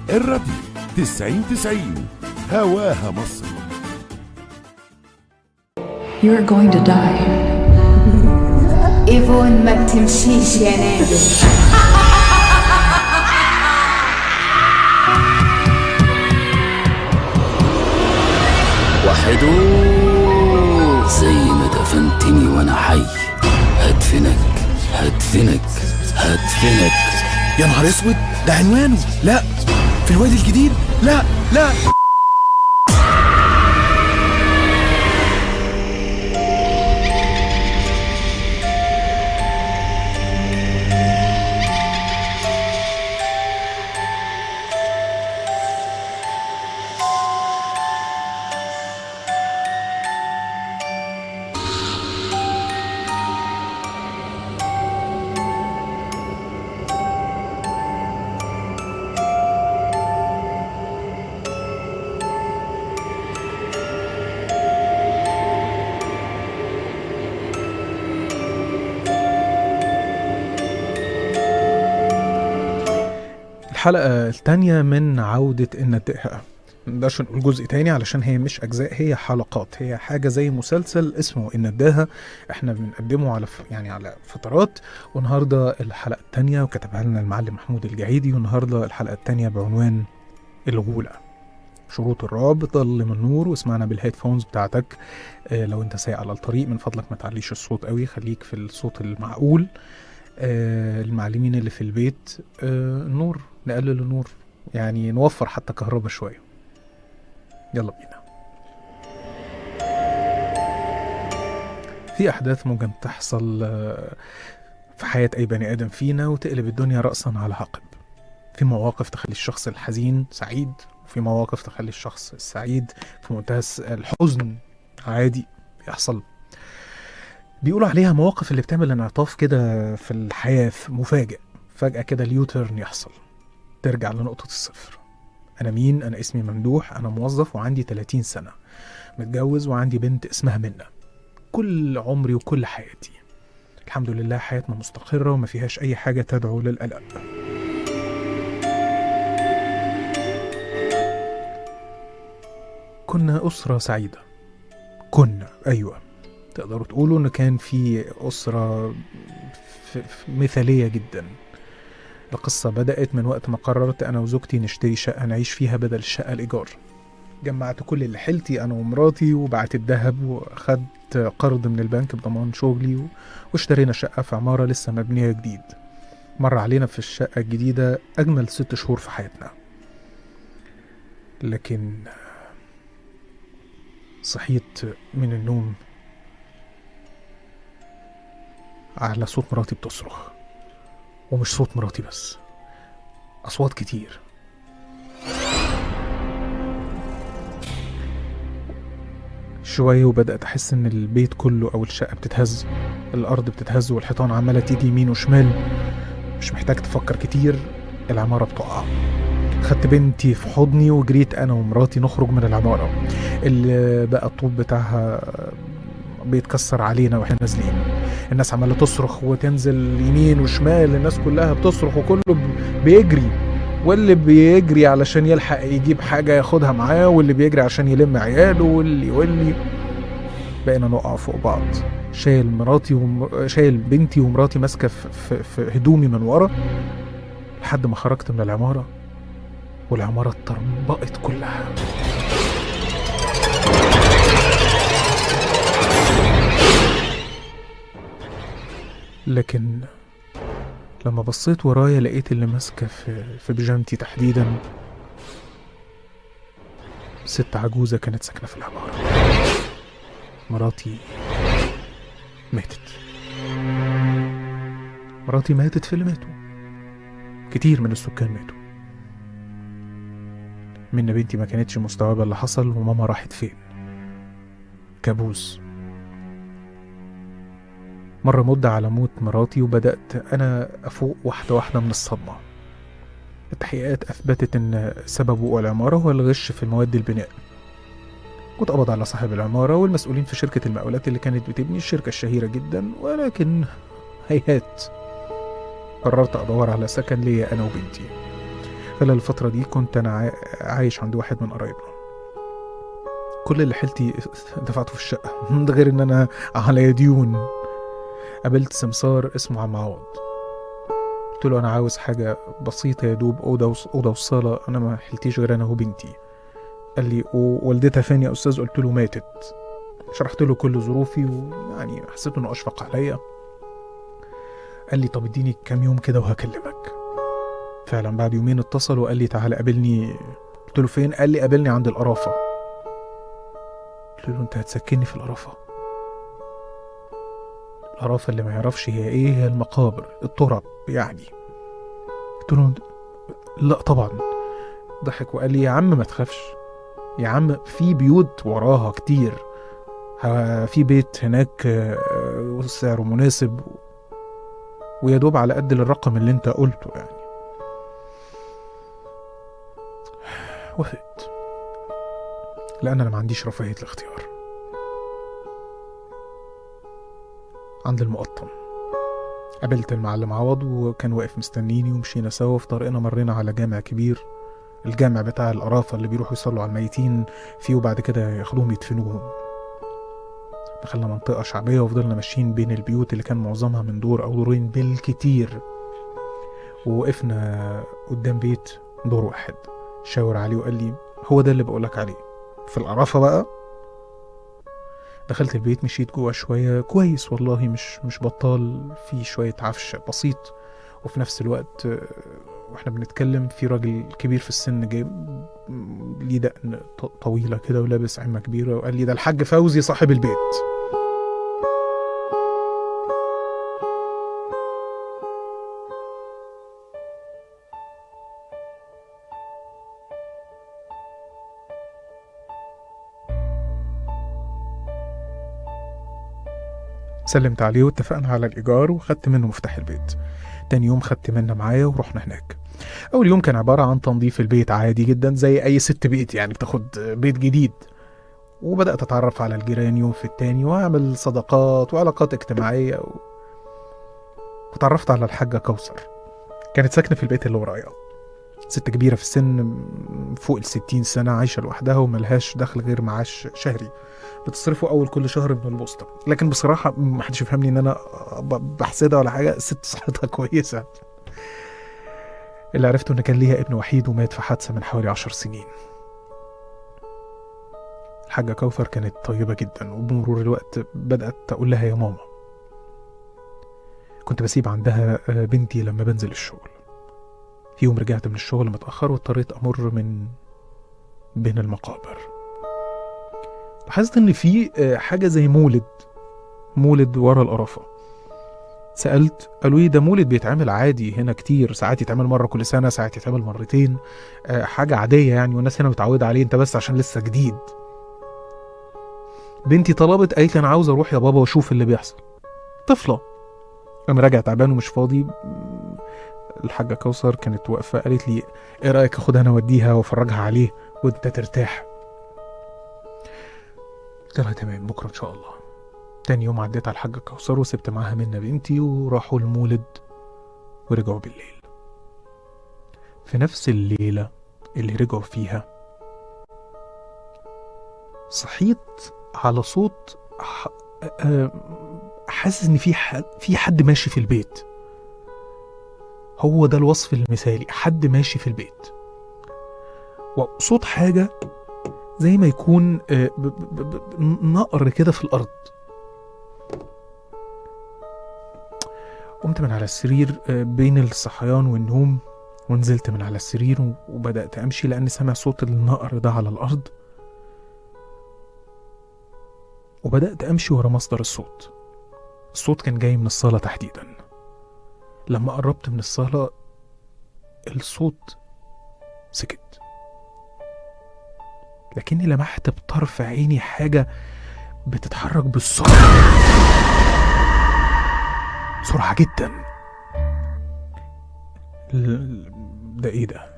الراديو 90 90 هواها مصر You're going to die. ايفون ما بتمشيش يا نادر وحدو زي ما دفنتني وانا حي هدفنك هدفنك هدفنك يا نهار اسود ده عنوانه لا في الوادي الجديد لا لا الحلقة التانية من عودة النداهة منقدرش نقول جزء تاني علشان هي مش أجزاء هي حلقات هي حاجة زي مسلسل اسمه النداهة احنا بنقدمه على ف... يعني على فترات والنهاردة الحلقة التانية وكتبها لنا المعلم محمود الجعيدي والنهاردة الحلقة التانية بعنوان الغولة شروط الرعب ضل من نور واسمعنا بالهيدفونز بتاعتك اه لو انت سايق على الطريق من فضلك ما تعليش الصوت قوي خليك في الصوت المعقول آه، المعلمين اللي في البيت آه، النور نقلل النور يعني نوفر حتى كهرباء شوية يلا بينا في أحداث ممكن تحصل آه، في حياة أي بني آدم فينا وتقلب الدنيا رأسا على عقب في مواقف تخلي الشخص الحزين سعيد وفي مواقف تخلي الشخص السعيد في منتهى الس- الحزن عادي بيحصل بيقولوا عليها مواقف اللي بتعمل انعطاف كده في الحياة في- مفاجئ فجأة كده اليوتيرن يحصل ترجع لنقطة الصفر أنا مين؟ أنا اسمي ممدوح أنا موظف وعندي 30 سنة متجوز وعندي بنت اسمها منى كل عمري وكل حياتي الحمد لله حياتنا مستقرة وما فيهاش أي حاجة تدعو للقلق كنا أسرة سعيدة كنا أيوة تقدروا تقولوا إن كان في أسرة ف- ف- مثالية جدا القصة بدأت من وقت ما قررت أنا وزوجتي نشتري شقة نعيش فيها بدل الشقة الإيجار جمعت كل اللي حيلتي أنا ومراتي وبعت الذهب وأخدت قرض من البنك بضمان شغلي و- واشترينا شقة في عمارة لسه مبنية جديد مر علينا في الشقة الجديدة أجمل ست شهور في حياتنا لكن صحيت من النوم على صوت مراتي بتصرخ ومش صوت مراتي بس أصوات كتير شوية وبدأت أحس إن البيت كله أو الشقة بتتهز الأرض بتتهز والحيطان عمالة تيجي يمين وشمال مش محتاج تفكر كتير العمارة بتقع خدت بنتي في حضني وجريت أنا ومراتي نخرج من العمارة اللي بقى الطوب بتاعها بيتكسر علينا واحنا نازلين الناس عماله تصرخ وتنزل يمين وشمال الناس كلها بتصرخ وكله ب- بيجري واللي بيجري علشان يلحق يجيب حاجه ياخدها معاه واللي بيجري عشان يلم عياله واللي واللي بقينا نقع فوق بعض شايل مراتي وم... شايل بنتي ومراتي ماسكه في... في... في هدومي من ورا لحد ما خرجت من العماره والعماره اتطربقت كلها لكن لما بصيت ورايا لقيت اللي ماسكة في, في بيجامتي تحديدا ست عجوزة كانت ساكنة في العمارة مراتي ماتت مراتي ماتت في اللي ماتوا كتير من السكان ماتوا منى بنتي ما كانتش مستوعبة اللي حصل وماما راحت فين كابوس مر مدة على موت مراتي وبدأت أنا أفوق واحدة واحدة من الصدمة التحقيقات أثبتت أن سبب وقوع العمارة هو الغش في مواد البناء واتقبض على صاحب العمارة والمسؤولين في شركة المقاولات اللي كانت بتبني الشركة الشهيرة جدا ولكن هيهات قررت أدور على سكن ليا أنا وبنتي خلال الفترة دي كنت أنا عا- عايش عند واحد من قرايبنا كل اللي حيلتي دفعته في الشقة ده غير إن أنا على ديون قابلت سمسار اسمه عم عوض قلت له أنا عاوز حاجة بسيطة يا دوب أوضة وص- أوضة وصالة أنا ما حلتيش غير أنا وبنتي قال لي ووالدتها فين يا أستاذ قلت له ماتت شرحت له كل ظروفي ويعني حسيت إنه أشفق عليا قال لي طب اديني كام يوم كده وهكلمك فعلا بعد يومين اتصل وقال لي تعالى قابلني قلت له فين قال لي قابلني عند القرافة قلت له انت هتسكني في القرافة القرافة اللي ما يعرفش هي ايه هي المقابر التراب يعني قلت له لا طبعا ضحك وقال لي يا عم ما تخافش يا عم في بيوت وراها كتير ها- في بيت هناك آه، سعره مناسب ويا دوب على قد الرقم اللي انت قلته يعني وافقت لان انا ما عنديش رفاهيه الاختيار عند المقطم قابلت المعلم عوض وكان واقف مستنيني ومشينا سوا في طريقنا مرينا على جامع كبير الجامع بتاع القرافة اللي بيروحوا يصلوا على الميتين فيه وبعد كده ياخدوهم يدفنوهم دخلنا منطقة شعبية وفضلنا ماشيين بين البيوت اللي كان معظمها من دور أو دورين بالكتير ووقفنا قدام بيت دور واحد شاور عليه وقال لي هو ده اللي بقولك عليه في القرافة بقى دخلت البيت مشيت جوه شوية كويس والله مش مش بطال في شوية عفش بسيط وفي نفس الوقت آه، واحنا بنتكلم في راجل كبير في السن جاي م- ليه دقن ط- طويلة كده ولابس عمة كبيرة وقال لي ده الحاج فوزي صاحب البيت سلمت عليه واتفقنا على الإيجار وخدت منه مفتاح البيت تاني يوم خدت منه معايا ورحنا هناك أول يوم كان عبارة عن تنظيف البيت عادي جدا زي أي ست بيت يعني بتاخد بيت جديد وبدأت أتعرف على الجيران يوم في التاني وأعمل صداقات وعلاقات اجتماعية و... وتعرفت على الحاجة كوثر كانت ساكنة في البيت اللي ورايا ست كبيرة في السن فوق الستين سنة عايشة لوحدها وملهاش دخل غير معاش شهري بتصرفه أول كل شهر من البوسطة لكن بصراحة محدش يفهمني إن أنا ب- بحسدها ولا حاجة الست صحتها كويسة اللي عرفته إن كان ليها ابن وحيد ومات في حادثة من حوالي عشر سنين الحاجة كوثر كانت طيبة جدا وبمرور الوقت بدأت أقول لها يا ماما كنت بسيب عندها آه، بنتي لما بنزل الشغل في يوم رجعت من الشغل متأخر واضطريت أمر من بين المقابر لاحظت إن في آه، حاجة زي مولد مولد ورا القرافة سألت قالوا لي ده مولد بيتعمل عادي هنا كتير ساعات يتعمل مرة كل سنة ساعات يتعمل مرتين آه، حاجة عادية يعني والناس هنا متعودة عليه انت بس عشان لسه جديد بنتي طلبت قالت لي انا عاوز اروح يا بابا واشوف اللي بيحصل طفلة انا راجع تعبان ومش فاضي الحاجة كوثر كانت واقفة قالت لي ايه رأيك اخدها انا اوديها وافرجها عليه وانت ترتاح قلت لها تمام بكرة ان شاء الله تاني يوم عديت على الحاجة كوثر وسبت معاها منا بنتي وراحوا المولد ورجعوا بالليل في نفس الليلة اللي رجعوا فيها صحيت على صوت ح- آه، حاسس ان في حد في حد ماشي في البيت هو ده الوصف المثالي حد ماشي في البيت وصوت حاجة زي ما يكون آه، ب- ب- ب- نقر كده في الأرض قمت من على السرير آه، بين الصحيان والنوم ونزلت من على السرير و- وبدأت أمشي لأن سامع صوت النقر ده على الأرض وبدأت أمشي ورا مصدر الصوت الصوت كان جاي من الصالة تحديدا لما قربت من الصالة الصوت سكت لكني لمحت بطرف عيني حاجة بتتحرك بالسرعة سرعة جدا ال- ده ايه ده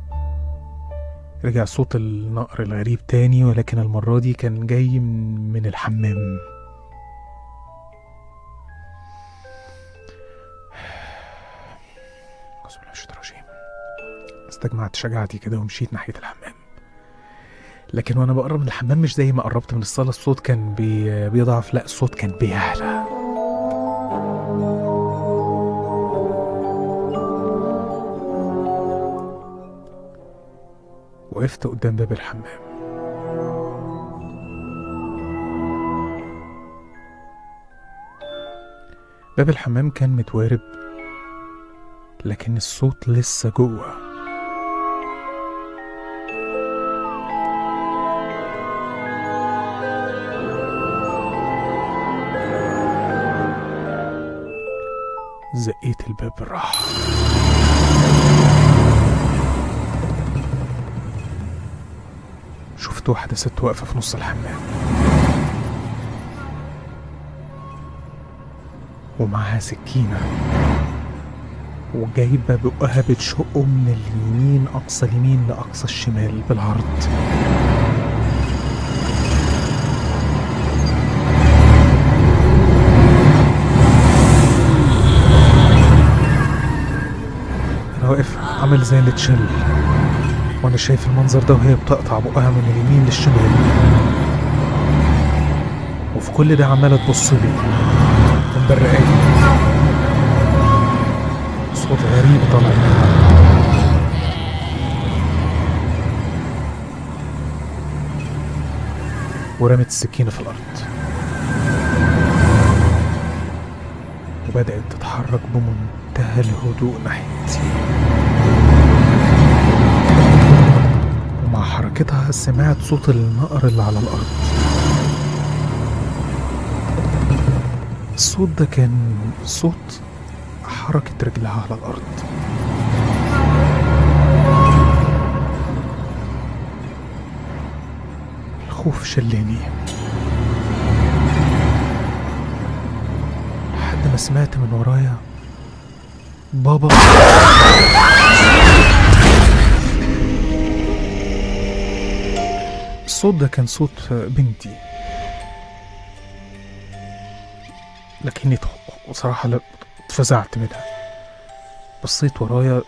رجع صوت النقر الغريب تاني ولكن المرة دي كان جاي من, من الحمام أعوذ بالله من الشيطان الرجيم استجمعت شجاعتي كده ومشيت ناحية الحمام لكن وانا بقرب من الحمام مش زي ما قربت من الصالة الصوت كان بي... بيضعف لا الصوت كان بيعلى وقفت قدام باب الحمام باب الحمام كان متوارب لكن الصوت لسه جوه زقيت الباب بالراحة شفت واحدة ست واقفة في نص الحمام ومعاها سكينة وجايبة بقها بتشقه من اليمين أقصى اليمين لأقصى الشمال بالعرض أنا واقف عامل زي اللي اتشل وأنا شايف المنظر ده وهي بتقطع بقها من اليمين للشمال وفي كل ده عمالة تبص لي ومبرقاني صوت غريب طالع منها ورمت السكينة في الأرض وبدأت تتحرك بمنتهى الهدوء ناحيتي ومع حركتها سمعت صوت النقر اللي على الأرض الصوت ده كان صوت حركة رجلها على الأرض الخوف شلني لحد ما سمعت من ورايا بابا الصوت ده كان صوت بنتي لكني تخ- بصراحة لا- اتفزعت منها بصيت ورايا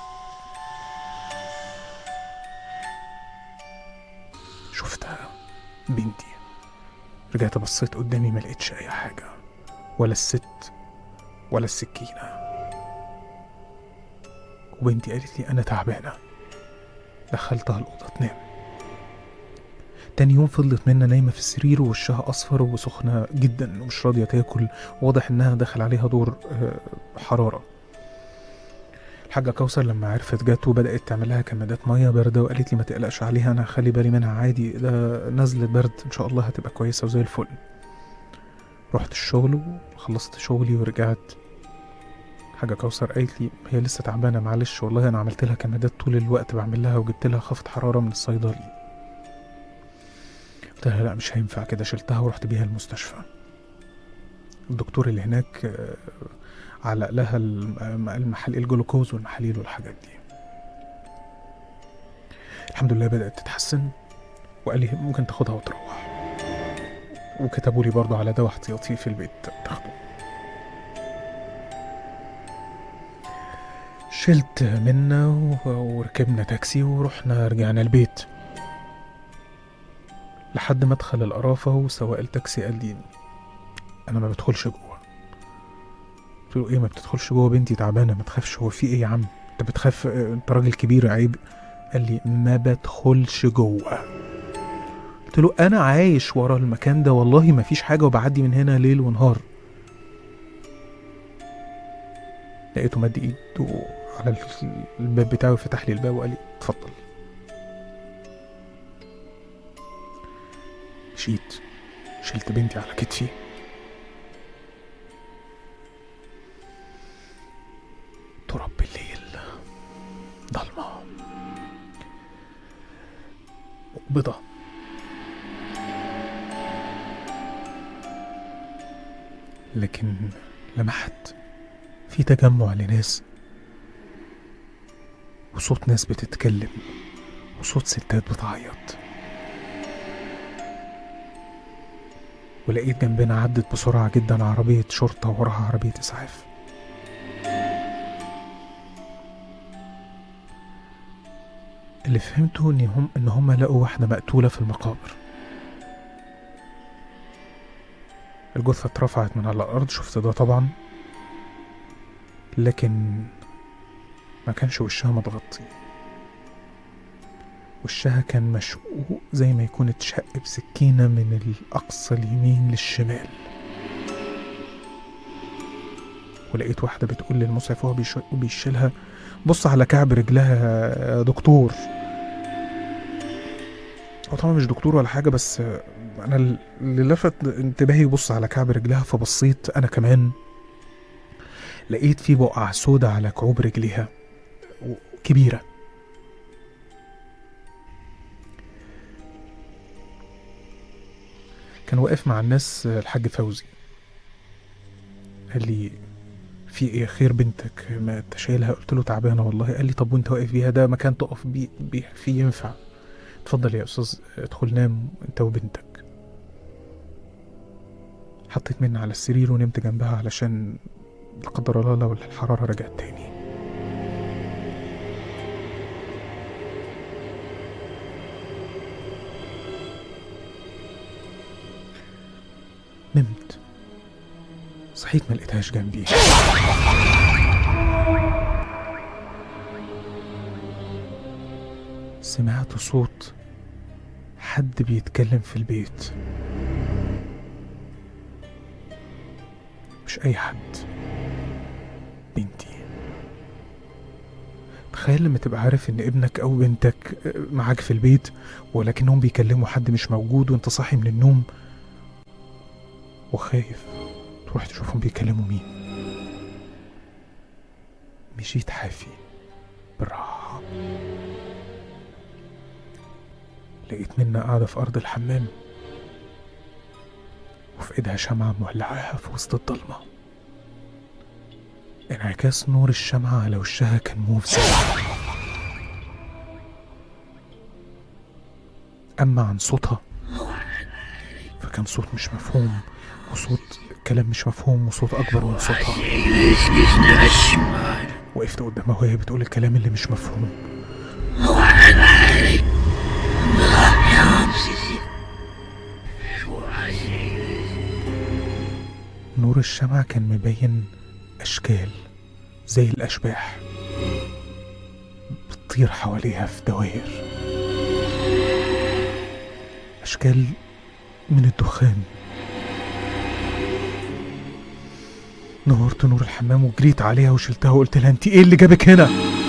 شفتها بنتي رجعت بصيت قدامي ما لقيتش اي حاجة ولا الست ولا السكينة وبنتي قالت لي انا تعبانة دخلتها الأوضة تنام تاني يوم فضلت منا نايمة في السرير ووشها أصفر وسخنة جدا ومش راضية تاكل واضح إنها دخل عليها دور آه، حرارة الحاجة كوثر لما عرفت جت وبدأت تعمل لها كمادات مية باردة وقالت لي ما تقلقش عليها أنا هخلي بالي منها عادي ده نزلة برد إن شاء الله هتبقى كويسة وزي الفل رحت الشغل وخلصت شغلي ورجعت حاجة كوثر قالت لي هي لسه تعبانة معلش والله أنا عملت لها كمادات طول الوقت بعمل لها وجبت لها خفض حرارة من الصيدلي قلت لها لا مش هينفع كده شلتها ورحت بيها المستشفى الدكتور اللي هناك آه، علق لها الم- المحل الجلوكوز والمحاليل والحاجات دي الحمد لله بدأت تتحسن وقال لي ممكن تاخدها وتروح وكتبوا لي برضه على دواء احتياطي في البيت تاخده شلت منا و- وركبنا تاكسي ورحنا رجعنا البيت لحد ما ادخل القرافة وسواق التاكسي قال لي انا ما بدخلش جوه قلت له ايه ما بتدخلش جوه بنتي تعبانه ما تخافش هو في ايه يا عم انت بتخاف اه، انت راجل كبير عيب قال لي ما بدخلش جوه قلت له انا عايش ورا المكان ده والله ما فيش حاجه وبعدي من هنا ليل ونهار لقيته مد ايده على ال- الباب بتاعه وفتح لي الباب وقال لي اتفضل مشيت شلت بنتي على كتفي تراب بالليل ضلمة مقبضة لكن لمحت في تجمع لناس وصوت ناس بتتكلم وصوت ستات بتعيط ولقيت جنبنا عدت بسرعة جدا عربية شرطة وراها عربية إسعاف اللي فهمته ان هم ان هم لقوا واحده مقتوله في المقابر الجثه اترفعت من على الارض شفت ده طبعا لكن ما كانش وشها متغطي وشها كان مشقوق زي ما يكون اتشق بسكينة من الأقصى اليمين للشمال ولقيت واحدة بتقول للمسعف وهو بيش- بيشيلها بص على كعب رجلها يا دكتور هو طبعا مش دكتور ولا حاجة بس أنا اللي لفت انتباهي يبص على كعب رجلها فبصيت أنا كمان لقيت في بقع سودة على كعوب رجليها و- كبيرة كان واقف مع الناس الحاج فوزي قال لي في ايه خير بنتك ما انت شايلها قلت له تعبانه والله قال لي طب وانت واقف بيها ده مكان تقف بيه, بيه فيه ينفع اتفضل يا استاذ ادخل نام انت وبنتك حطيت مني على السرير ونمت جنبها علشان لا قدر الله لو الحراره رجعت تاني نمت صحيت ما لقيتهاش جنبي سمعت صوت حد بيتكلم في البيت مش اي حد بنتي تخيل لما تبقى عارف ان ابنك او بنتك معاك في البيت ولكنهم بيكلموا حد مش موجود وانت صاحي من النوم وخايف تروح تشوفهم بيكلموا مين مشيت حافي بالراحة لقيت منى قاعدة في أرض الحمام وفي إيدها شمعة مولعاها في وسط الضلمة انعكاس نور الشمعة على وشها كان مفزع أما عن صوتها فكان صوت مش مفهوم وصوت كلام مش مفهوم وصوت أكبر من صوتها وقفت قدامها وهي بتقول الكلام اللي مش مفهوم نور الشمع كان مبين أشكال زي الأشباح بتطير حواليها في دوائر أشكال من الدخان نورت نور الحمام وجريت عليها وشلتها وقلت لها انت ايه اللي جابك هنا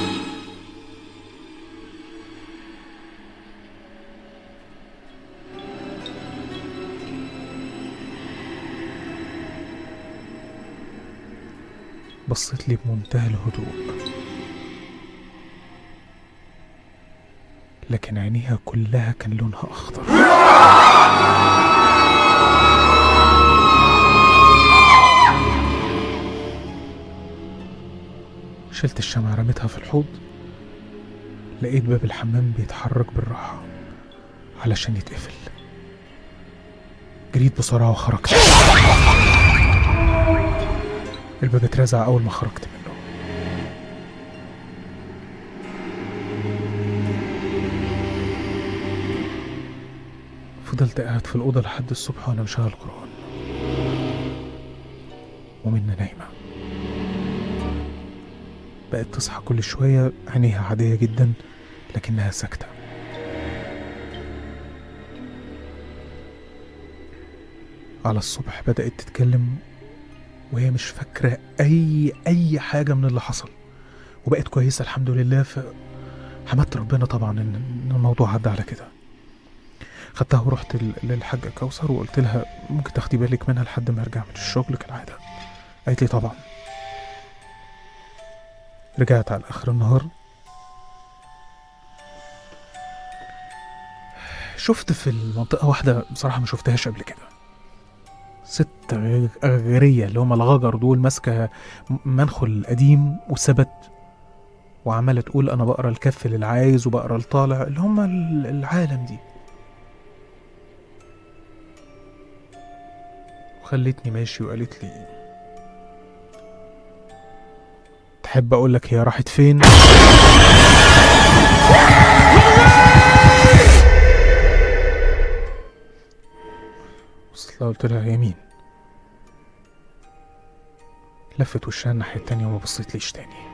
بصت لي بمنتهى الهدوء لكن عينيها كلها كان لونها اخضر شلت الشمعة رميتها في الحوض لقيت باب الحمام بيتحرك بالراحة علشان يتقفل جريت بسرعة وخرجت الباب اترزع أول ما خرجت منه فضلت قاعد في الأوضة لحد الصبح وأنا مشغل قرآن ومنى نايمة بقت تصحى كل شوية عينيها عادية جدا لكنها ساكتة على الصبح بدأت تتكلم وهي مش فاكرة أي أي حاجة من اللي حصل وبقت كويسة الحمد لله ف حمدت ربنا طبعا إن إن الموضوع عدى على كده خدتها ورحت لل- للحاجة كوثر وقلت لها ممكن تاخدي بالك منها لحد ما ارجع من الشغل كالعادة قالت لي طبعا رجعت على آخر النهار شفت في المنطقة واحدة بصراحة ما شفتهاش قبل كده ست غ- غرية اللي هم الغجر دول ماسكة م- منخل قديم وثبت وعمالة تقول أنا بقرا الكف للعايز وبقرا الطالع اللي هم ال- العالم دي وخلتني ماشي وقالت لي تحب أقول لك هي راحت فين؟ وصلت لها قلت لها يمين لفت وشها الناحية التانية وما بصيت ليش تاني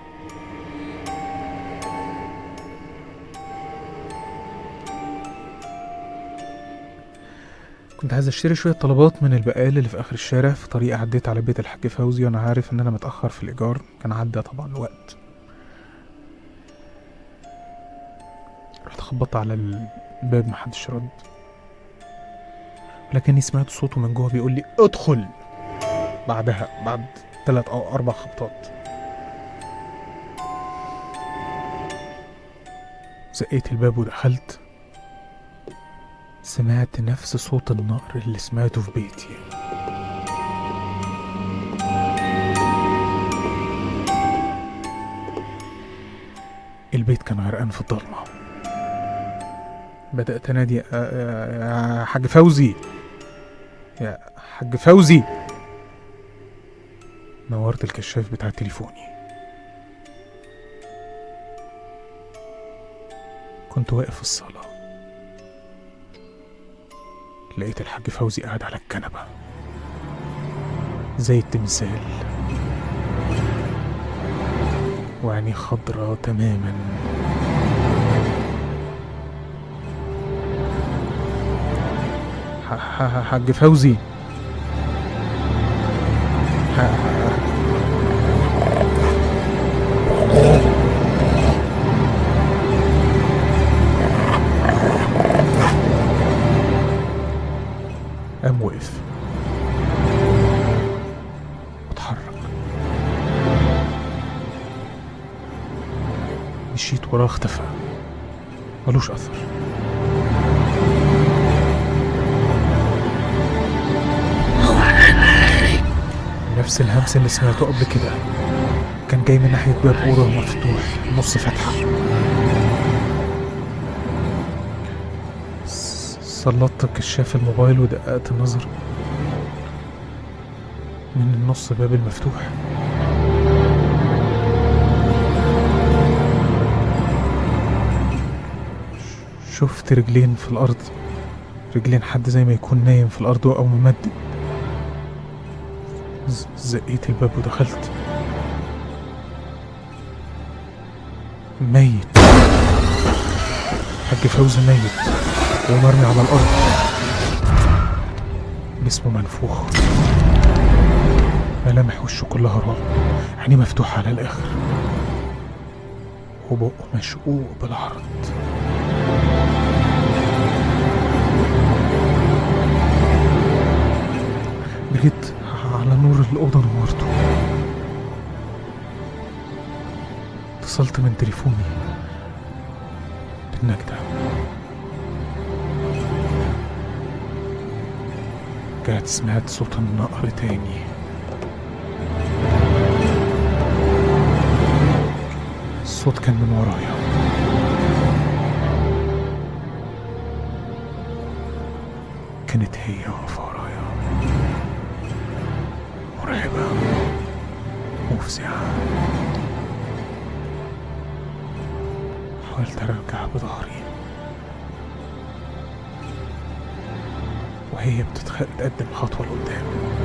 كنت عايز اشتري شوية طلبات من البقال اللي في اخر الشارع في طريق عديت على بيت الحاج فوزي وانا عارف ان انا متأخر في الايجار كان عدى طبعا الوقت رحت خبطت على الباب محدش رد لكني سمعت صوته من جوه بيقول لي ادخل بعدها بعد ثلاث او اربع خبطات زقيت الباب ودخلت سمعت نفس صوت النقر اللي سمعته في بيتي البيت كان غرقان في الضلمة بدأت أنادي "يا- يا يا حاج فوزي يا حاج فوزي نورت الكشاف بتاع تليفوني كنت واقف في الصالة لقيت الحاج فوزي قاعد على الكنبة زي التمثال وعينيه خضرا تماما ح- ح- حاج فوزي ح- قام وقف اتحرك مشيت وراه اختفى ملوش اثر نفس الهمس اللي سمعته قبل كده كان جاي من ناحية باب أوضة مفتوح نص فتحة س- سلطت كشاف الموبايل ودققت النظر من النص باب المفتوح ش- شفت رجلين في الأرض رجلين حد زي ما يكون نايم في الأرض أو ممدد ز- زقيت الباب ودخلت ميت حاج فوزي ميت ومرمي على الأرض جسمه منفوخ ملامح وشه كلها رعب عينيه مفتوحة على الآخر وبقه مشقوق بالعرض جريت على نور الأوضة نورته اتصلت من تليفوني بالنجدة رجعت سمعت صوت النقر تاني الصوت كان من ورايا كانت هي واقفة ورايا مرعبة مفزعة حاولت أرجع بظهري وهي بتتقدم خطوة لقدام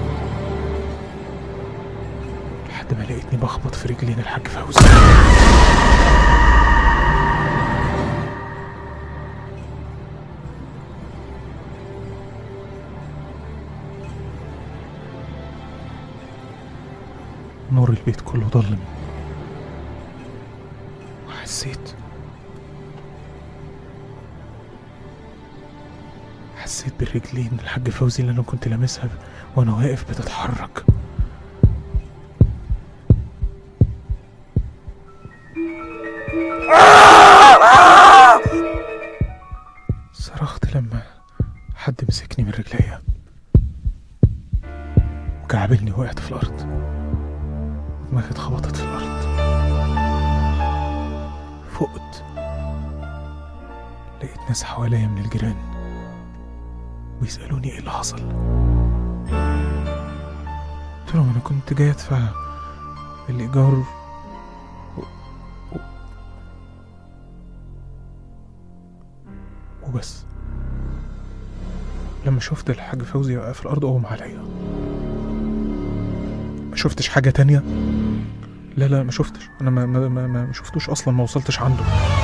لحد ما لقيتني بخبط في رجلين الحاج فوزي نور البيت كله ضلم وحسيت حسيت بالرجلين الحاج فوزي اللي انا كنت لامسها وانا واقف بتتحرك صرخت لما حد مسكني من رجليا وكعبلني وقعت في الارض دماغي اتخبطت في الارض فقت لقيت ناس حواليا من الجيران بيسألوني ايه اللي حصل قلت لهم انا كنت جاي ادفع الايجار و... و... وبس لما شفت الحاج فوزي واقف في الأرض أغمى عليا ما شفتش حاجة تانية لا لا ما شفتش أنا ما ما ما, ما شفتوش أصلا ما وصلتش عنده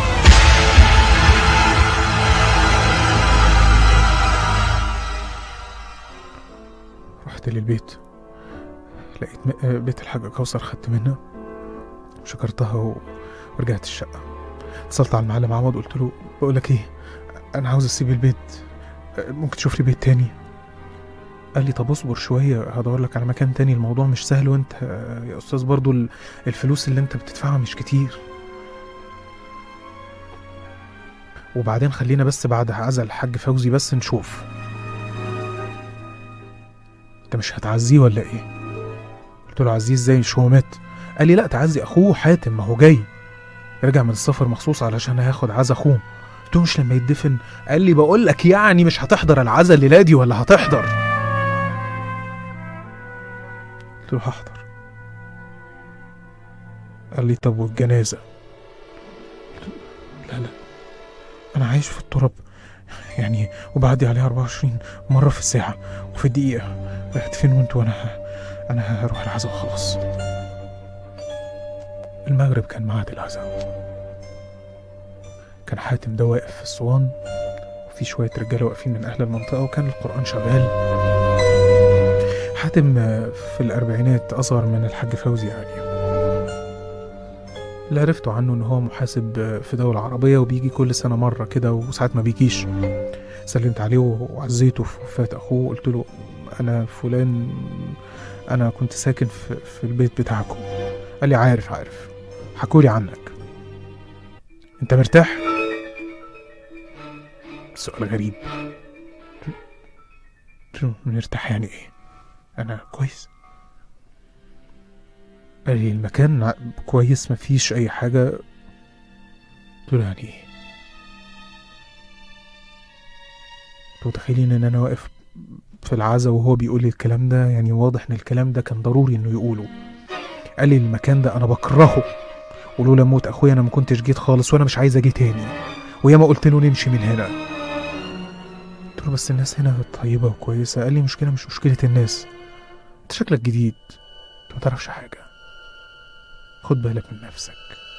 رحت للبيت لقيت م- آه، بيت الحاجة كوثر خدت منها وشكرتها و... ورجعت الشقة اتصلت على المعلم عوض قلت له بقول لك ايه انا عاوز اسيب البيت آه، ممكن تشوف لي بيت تاني قال لي طب اصبر شوية هدور لك على مكان تاني الموضوع مش سهل وانت آه، يا استاذ برضو ال- الفلوس اللي انت بتدفعها مش كتير وبعدين خلينا بس بعد عزل الحاج فوزي بس نشوف انت مش هتعزيه ولا ايه قلت له عزيه ازاي مش هو مات قال لي لا تعزي اخوه حاتم ما هو جاي رجع من السفر مخصوص علشان هياخد عزا اخوه قلت له مش لما يدفن قال لي بقول لك يعني مش هتحضر العزا الليله دي ولا هتحضر قلت له هحضر قال لي طب والجنازه قلت له لا لا انا عايش في التراب يعني وبعدي عليها 24 مره في الساعه وفي الدقيقه هتفين وانت وانا انا هروح العزا وخلاص المغرب كان ميعاد العزاء كان حاتم ده واقف في الصوان وفي شوية رجالة واقفين من أهل المنطقة وكان القرآن شغال حاتم آه، في الأربعينات أصغر من الحاج فوزي يعني اللي عرفته عنه إن هو محاسب آه، في دولة عربية وبيجي كل سنة مرة كده وساعات ما بيجيش سلمت عليه وعزيته في وفاة أخوه قلت له أنا فلان أنا كنت ساكن في, في البيت بتاعكم قال لي عارف عارف حكولي عنك انت مرتاح سؤال غريب قلت له مرتاح يعني ايه انا كويس قال لي المكان ع- كويس مفيش اي حاجة قلت له يعني ايه انتوا متخيلين ان انا واقف في العزا وهو بيقول لي الكلام ده يعني واضح ان الكلام ده كان ضروري انه يقوله قال لي المكان ده انا بكرهه ولولا موت اخويا انا ما كنتش جيت خالص وانا مش عايز اجي تاني وياما قلت له نمشي من هنا قلت له بس الناس هنا طيبه وكويسه قال لي مشكله مش مشكله الناس انت شكلك جديد انت ما تعرفش حاجه خد بالك من نفسك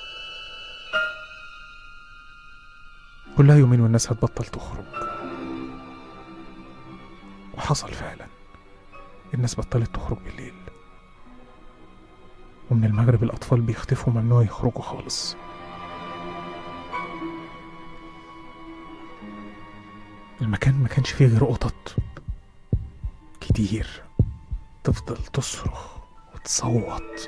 كلها يومين والناس هتبطل تخرج وحصل فعلا الناس بطلت تخرج بالليل ومن المغرب الأطفال بيختفوا ممنوع يخرجوا خالص المكان ما كانش فيه غير قطط كتير تفضل تصرخ وتصوت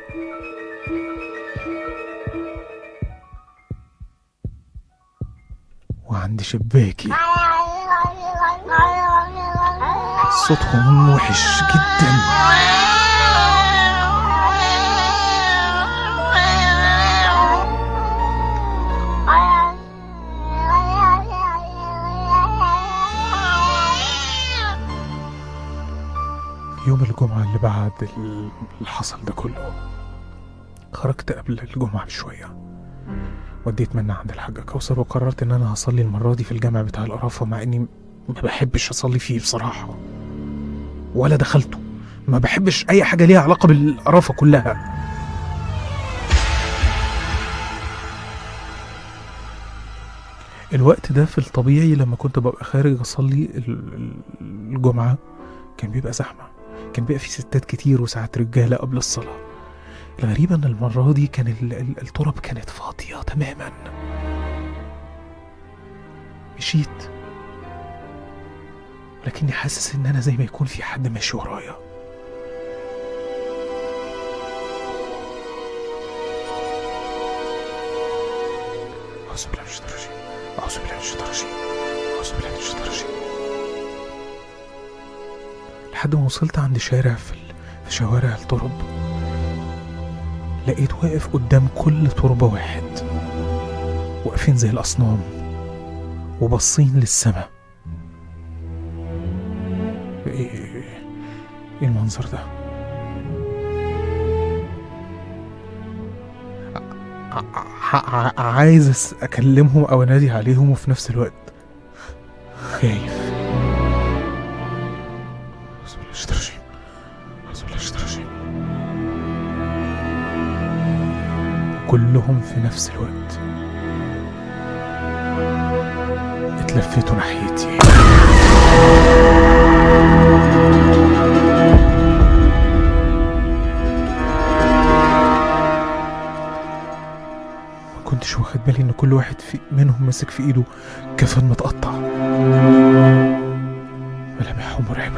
وعند شباكي صوتهم وحش جدا يوم الجمعة اللي بعد ال- اللي حصل ده كله خرجت قبل الجمعة بشوية وديت منا عند الحاجة كوثر وقررت إن أنا هصلي المرة دي في الجامع بتاع القرافة مع إني ما بحبش أصلي فيه بصراحة ولا دخلته ما بحبش أي حاجة ليها علاقة بالقرافة كلها الوقت ده في الطبيعي لما كنت ببقى خارج أصلي ال- ال- الجمعة كان بيبقى زحمة كان بيبقى في ستات كتير وساعات رجالة قبل الصلاة الغريب ان المرة دي كان ال- ال- التراب كانت فاضية تماما مشيت ولكني حاسس ان انا زي ما يكون في حد ماشي ورايا أعوذ بالله من الشيطان الرجيم أعوذ بالله من الشيطان الرجيم أعوذ بالله من الشيطان الرجيم لحد ما وصلت عند شارع في, ال... في شوارع الطرب لقيت واقف قدام كل تربة واحد واقفين زي الأصنام وباصين للسماء ايه ايه المنظر ده ع- ع- ع- عايز أس- اكلمهم او انادي عليهم وفي نفس الوقت خايف أعوذ بالله من الشيطان الرجيم أعوذ بالله من الشيطان الرجيم كلهم في نفس الوقت اتلفتوا ناحيتي ما كنتش واخد بالي ان كل واحد في منهم ماسك في ايده كفن متقطع ملامحهم مرعبة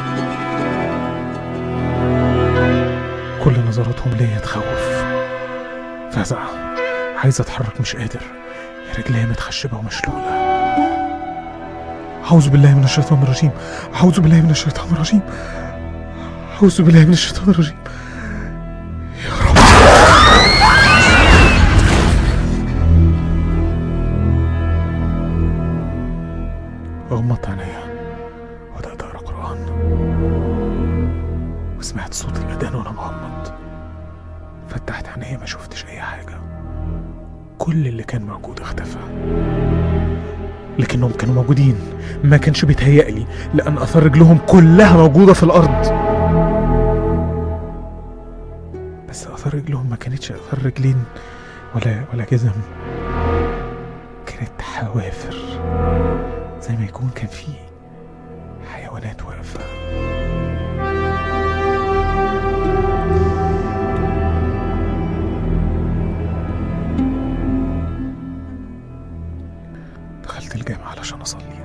كل نظراتهم ليا تخوف فزع عايز اتحرك مش قادر رجليا متخشبة ومشلولة أعوذ بالله من الشيطان الرجيم أعوذ بالله من الشيطان الرجيم أعوذ بالله من الشيطان الرجيم يا رب غمضت عينيا وبدأت أقرأ قرآن وسمعت صوت الأذان وأنا مغمض فتحت عينيا ما شفتش أي حاجة كل اللي كان موجود اختفى لكنهم كانوا موجودين ما كانش بيتهيألي لأن أثار رجلهم كلها موجودة في الأرض بس أثار رجلهم ما كانتش أثار رجلين ولا ولا جزم كانت حوافر زي ما يكون كان في حيوانات واقفة دخلت الجامع علشان أصلي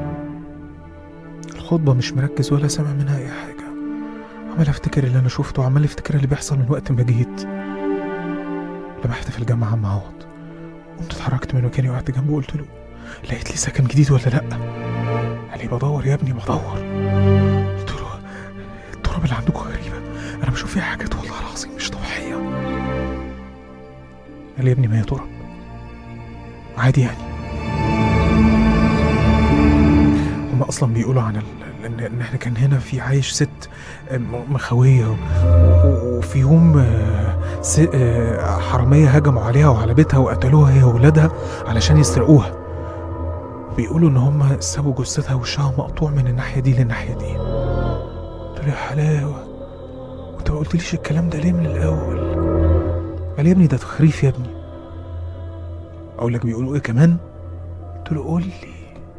الخطبة مش مركز ولا سامع منها أي حاجة عمال أفتكر اللي أنا شفته وعمال أفتكر اللي بيحصل من وقت ما جيت لمحت في الجامعة عم عوض قمت اتحركت من مكاني وقعدت جنبه وقلت له لقيت لي سكن جديد ولا لأ قال لي بدور يا ابني بدور قلت له التراب اللي عندكم غريبة أنا بشوف فيها حاجات والله العظيم مش طبيعية قال لي يا ابني ما هي تراب عادي يعني هم اصلا بيقولوا عن ال... ان إن احنا كان هنا في عايش ست م- مخاويه و- وفي يوم آه، س- آه، حراميه هجموا عليها وعلى بيتها وقتلوها هي واولادها علشان يسرقوها بيقولوا ان هم سابوا جثتها وشها مقطوع من الناحيه دي للناحيه دي قلت له يا حلاوه وانت ما قلتليش الكلام ده ليه من الاول قال لي يا ابني ده تخريف يا ابني اقول لك بيقولوا ايه كمان قلت له قول لي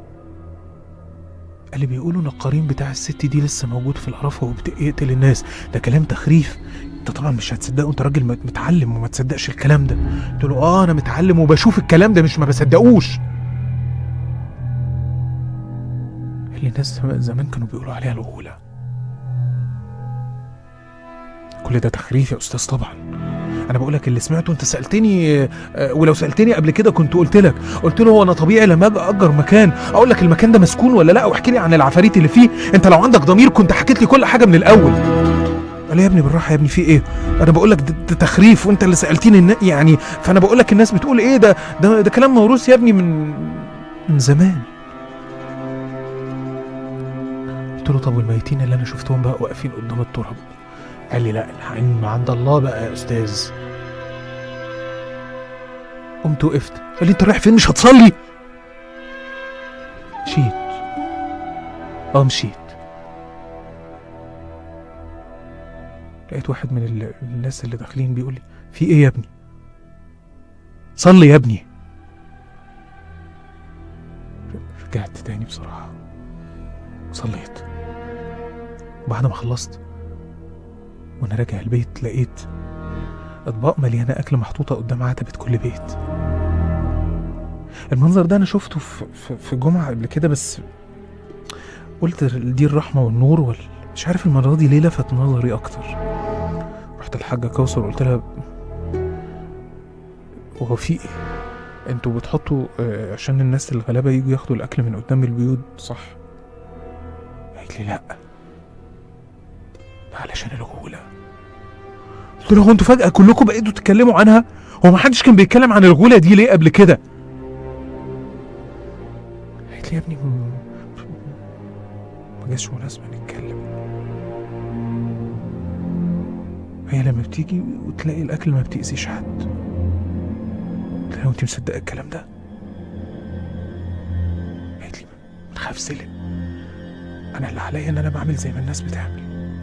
قال لي بيقولوا ان القرين بتاع الست دي لسه موجود في القرافه وبيقتل الناس ده كلام تخريف انت طبعا مش هتصدقه انت راجل مت- متعلم وما تصدقش الكلام ده قلت له اه انا متعلم وبشوف الكلام ده مش ما بصدقوش قال لي الناس زم- زمان كانوا بيقولوا عليها الغولة كل ده تخريف يا استاذ طبعا انا بقول لك اللي سمعته انت سالتني آه، ولو سالتني قبل كده كنت قلت لك قلت له هو انا طبيعي لما اجي اجر مكان اقول لك المكان ده مسكون ولا لا واحكي لي عن العفاريت اللي فيه انت لو عندك ضمير كنت حكيت لي كل حاجه من الاول قال لي يا ابني بالراحه يا ابني في ايه انا بقول لك ده, ده تخريف وانت اللي سالتني النا- يعني فانا بقول لك الناس بتقول ايه ده ده, ده كلام موروث يا ابني من من زمان قلت له طب والميتين اللي انا شفتهم بقى واقفين قدام التراب قال لي لا العلم عند الله بقى يا استاذ قمت وقفت قال لي انت رايح فين مش هتصلي مشيت اه مشيت لقيت واحد من ال- الناس اللي داخلين بيقول لي في ايه يا ابني صلي يا ابني رجعت تاني بصراحة صليت بعد ما خلصت وانا راجع البيت لقيت اطباق مليانه اكل محطوطه قدام عتبه كل بيت المنظر ده انا شفته في في, في جمعه قبل كده بس قلت دي الرحمه والنور وال مش عارف المره دي ليه لفت نظري اكتر رحت الحاجه كوثر وقلت لها هو في ايه انتوا بتحطوا آه، عشان الناس الغلابه يجوا ياخدوا الاكل من قدام البيوت صح قالت لي لا ده علشان الغوله قلت له هو انتوا فجأة كلكم بقيتوا تتكلموا عنها؟ هو ما حدش كان بيتكلم عن الغولة دي ليه قبل كده؟ قالت لي يا ابني م- ما جاش مناسبة نتكلم هي لما بتيجي وتلاقي الأكل ما بتأذيش حد قلت لها وانت مصدقة الكلام ده؟ قالت لي من بخاف سلم انا اللي عليا ان انا بعمل زي ما الناس بتعمل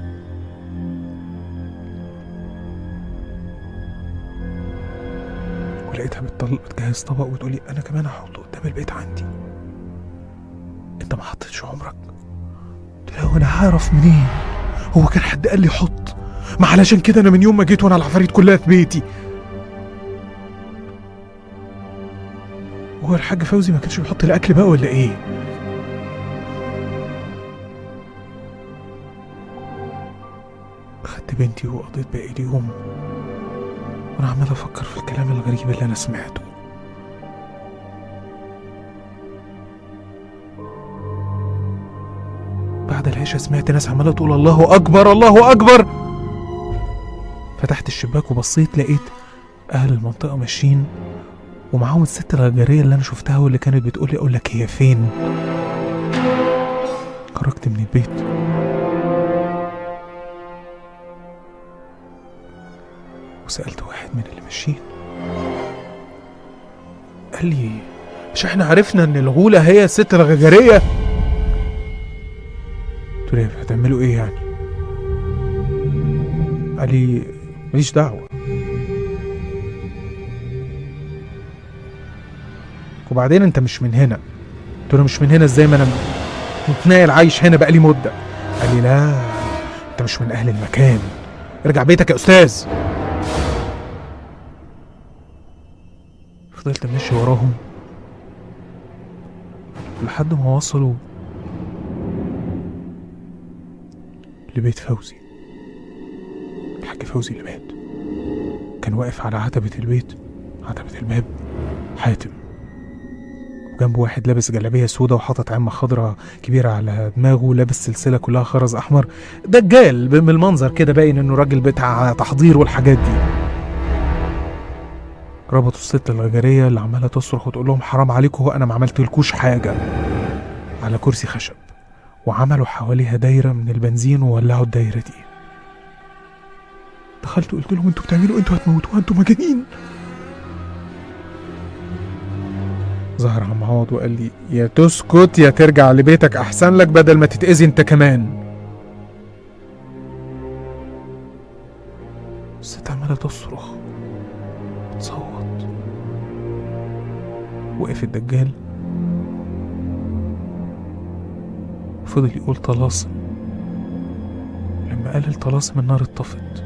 ولقيتها بتطلق بتجهز طبق وتقولي انا كمان هحطه قدام البيت عندي انت ما حطيتش عمرك قلت لها وانا هعرف منين هو كان حد قال لي حط ما علشان كده انا من يوم ما جيت وانا العفاريت كلها في بيتي هو الحاج فوزي ما كانش بيحط الاكل بقى ولا ايه خدت بنتي وقضيت باقي اليوم وانا عمال افكر في الكلام الغريب اللي انا سمعته بعد العشاء سمعت ناس عماله تقول الله اكبر الله اكبر فتحت الشباك وبصيت لقيت اهل المنطقه ماشيين ومعاهم الست الغجريه اللي انا شفتها واللي كانت بتقول لي اقول لك هي فين خرجت من البيت وسألت واحد من اللي ماشيين قال لي مش احنا عرفنا ان الغولة هي الست الغجرية قلت له هتعملوا ايه يعني قال لي ماليش دعوة وبعدين انت مش من هنا قلت له مش من هنا ازاي ما انا متنايل عايش هنا بقالي مدة قال لي لا انت مش من اهل المكان ارجع بيتك يا استاذ فضلت ماشي وراهم لحد ما وصلوا لبيت فوزي الحاج فوزي اللي مات كان واقف على عتبة البيت عتبة الباب حاتم وجنبه واحد لابس جلابية سودة وحاطط عمة خضراء كبيرة على دماغه لابس سلسلة كلها خرز أحمر دجال من المنظر كده باين إنه راجل بتاع تحضير والحاجات دي ربطوا الست الغجرية اللي عمالة تصرخ وتقول لهم حرام عليكم هو أنا ما عملتلكوش حاجة على كرسي خشب وعملوا حواليها دايرة من البنزين وولعوا الدايرة دي دخلت وقلت لهم انتوا بتعملوا انتوا هتموتوها انتوا مجانين ظهر عم عوض وقال لي يا تسكت يا ترجع لبيتك احسن لك بدل ما تتأذي انت كمان الست عمالة تصرخ تصوت وقف الدجال وفضل يقول طلاسم لما قال الطلاسم النار اتطفت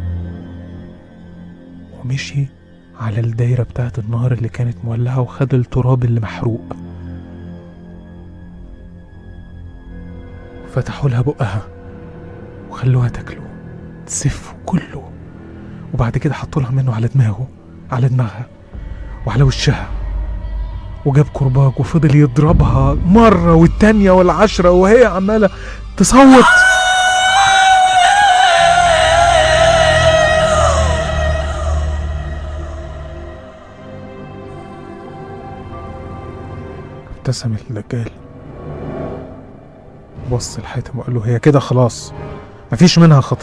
ومشي على الدايرة بتاعت النار اللي كانت مولعة وخد التراب اللي محروق فتحوا لها بقها وخلوها تاكله تسفه كله وبعد كده حطوا لها منه على دماغه على دماغها وعلى وشها وجاب كرباج وفضل يضربها مرة والتانية والعشرة وهي عمالة تصوت ابتسم الدجال بص الحاتم وقال له هي كده خلاص مفيش منها خطر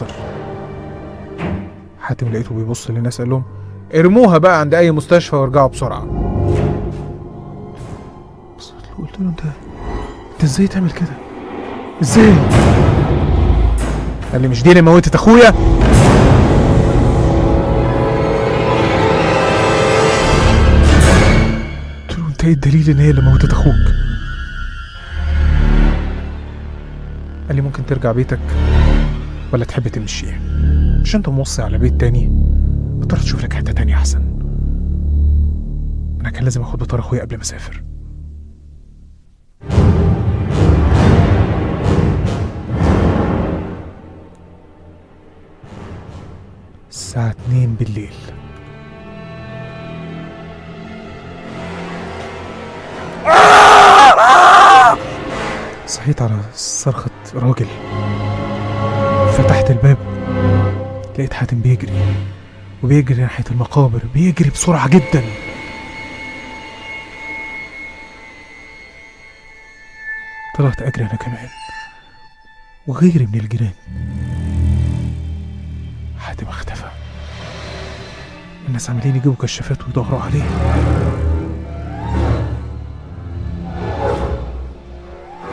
حاتم لقيته بيبص للناس قال لهم ارموها بقى عند اي مستشفى وارجعوا بسرعه بصيت له قلت له انت انت ازاي تعمل كده ازاي قال لي مش دي اللي موتت اخويا قلت له انت ايه الدليل ان هي اللي موتت اخوك قال لي ممكن ترجع بيتك ولا تحب تمشي مش انت موصي على بيت تاني بتروح تشوف لك حته تانية احسن انا كان لازم اخد بطار اخويا قبل ما اسافر الساعة اتنين بالليل صحيت على صرخة راجل فتحت الباب لقيت حاتم بيجري وبيجري ناحية المقابر بيجري بسرعة جدا طلعت أجري أنا كمان وغيري من الجيران حاتم اختفى الناس عمالين يجيبوا كشافات ويدوروا عليه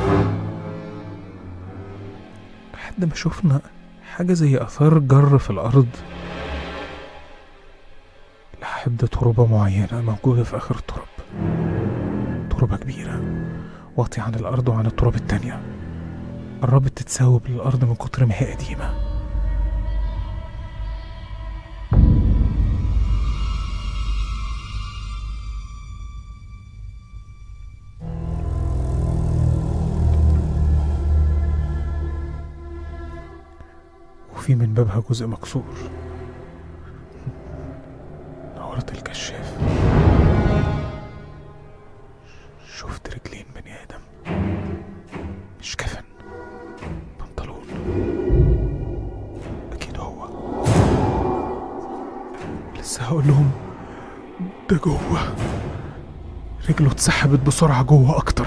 لحد ما شفنا حاجة زي آثار جر في الأرض لحد تربة معينة موجودة في آخر التراب تربة كبيرة واطية عن الأرض وعن التراب التانية قربت تتساوي بالأرض من كتر ما هي قديمة وفي من بابها جزء مكسور نورت الكشاف شفت رجلين بني آدم مش كفن بنطلون أكيد هو لسه هقول لهم ده جوه رجله اتسحبت بسرعة جوه أكتر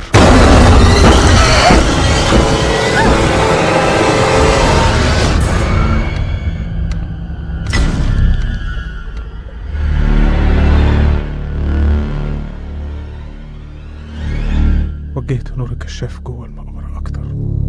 وجهت نور الكشاف جوه المقبرة أكتر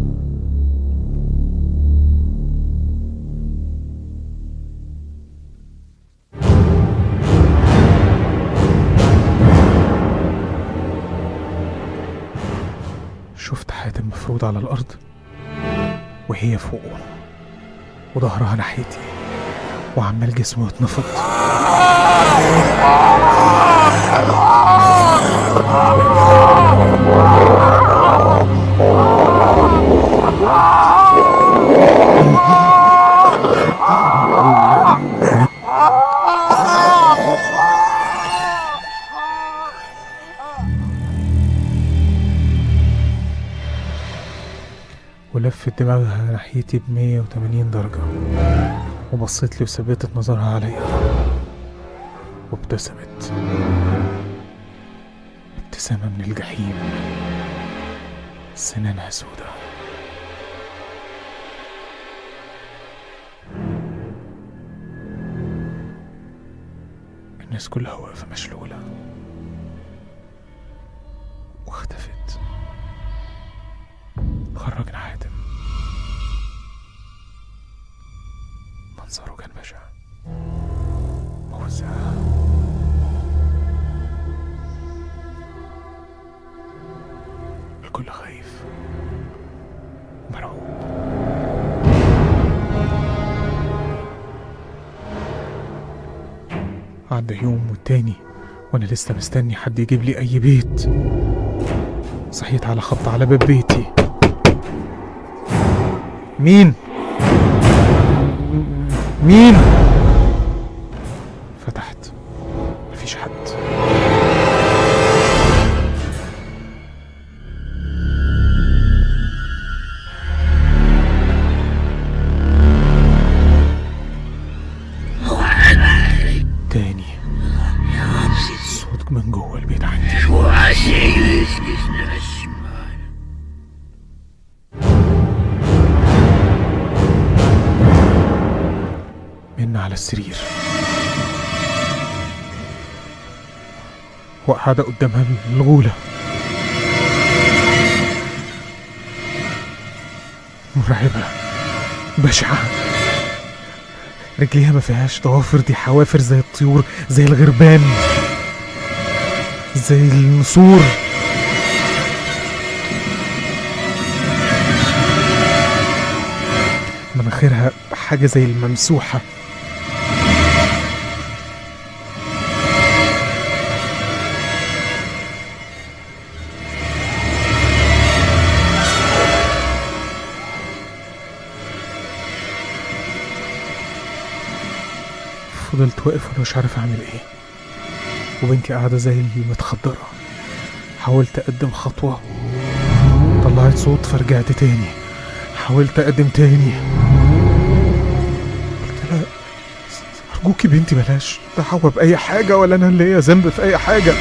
شفت حاتم مفروض على الأرض وهي فوقه وظهرها ناحيتي وعمال جسمه يتنفض ولفت دماغها ناحيتي ب 180 درجة وبصيت لي وثبتت نظرها عليا وابتسمت ابتسامة من الجحيم سنانها سودة الناس كلها واقفة مشلولة واختفت خرجنا حاتم منظره كان بشع موزع الكل خايف مرعوب عدى يوم والتاني وانا لسه مستني حد يجيب لي اي بيت صحيت على خبط على باب بيتي مين مين فتحت مفيش حد تاني صوت من جوه البيت عندي من على السرير وقاعدة قدامها الغولة مرعبة بشعة رجليها ما فيهاش ضوافر دي حوافر زي الطيور زي الغربان زي النسور مناخيرها حاجة زي الممسوحة فضلت واقف وانا مش عارف اعمل ايه وبنتي قاعدة زي المتخدرة حاولت اقدم خطوة طلعت صوت فرجعت تاني حاولت اقدم تاني قلت لها ارجوكي بنتي بلاش دعوة باي حاجة ولا انا اللي هي ذنب في اي حاجة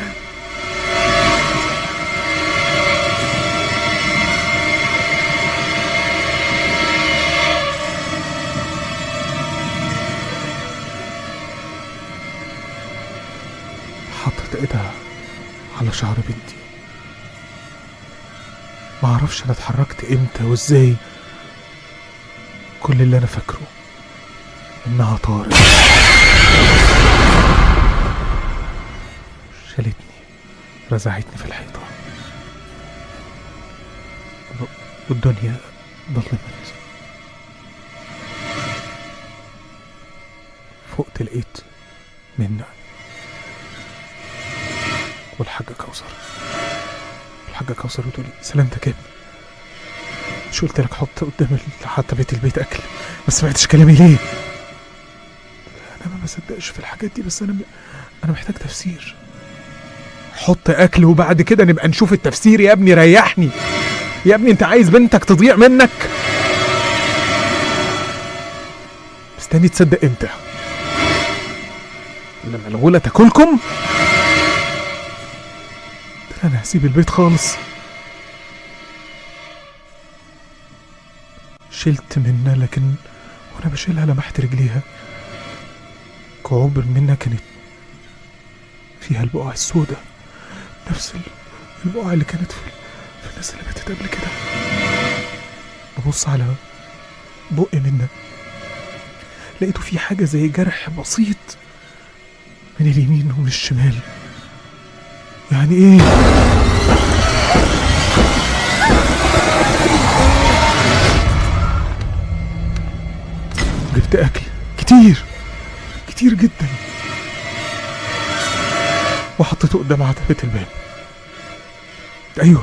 حطت ايدها على شعر بنتي ما اعرفش انا اتحركت امتى وازاي كل اللي انا فاكره انها طارت شالتني رزعتني في الحيطة و- والدنيا ظلمت فقت لقيت منى والحاجة كوثر الحاجة كوثر بتقولي سلامتك يا ابني مش قلت لك حط قدام ال- حتى بيت البيت اكل ما سمعتش كلامي ليه انا ما بصدقش في الحاجات دي بس انا م... انا محتاج تفسير حط اكل وبعد كده نبقى نشوف التفسير يا ابني ريحني يا ابني انت عايز بنتك تضيع منك مستني تصدق امتى لما الغولة تاكلكم قلت لها انا هسيب البيت خالص شلت منها لكن وانا بشيلها لمحت رجليها كعوب منها كانت فيها البقع السوداء نفس ال- البقع اللي كانت في, في الناس اللي ماتت قبل كده ببص على بق منها لقيته في حاجة زي جرح بسيط من اليمين ومن الشمال يعني ايه جبت اكل كتير كتير جدا وحطيته قدام عتبة الباب ايوه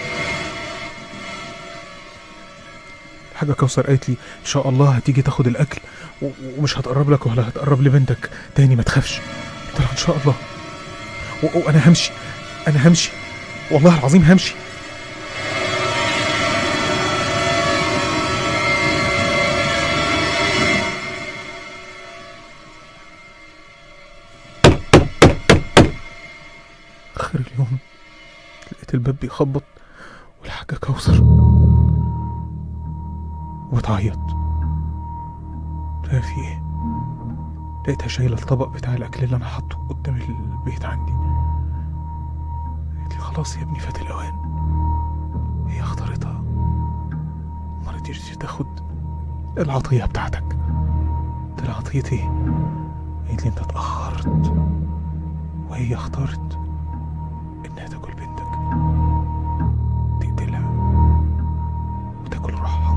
حاجة كوثر قالت لي ان شاء الله هتيجي تاخد الاكل و- ومش هتقرب لك ولا هتقرب لبنتك تاني ما تخافش قلت لها ان شاء الله و- وانا همشي انا همشي والله العظيم همشي اخر اليوم لقيت الباب بيخبط والحاجة كوثر وبتعيط قلت لها في ايه لقيتها شايلة الطبق بتاع الأكل اللي أنا حاطه قدام البيت عندي قالت لي خلاص يا ابني فات الأوان هي اختارتها ما رضيتش تاخد العطية بتاعتك قلت لها عطيتي ايه قالت لي انت اتأخرت وهي اختارت انها تاكل بنتك تقتلها وتاكل روحها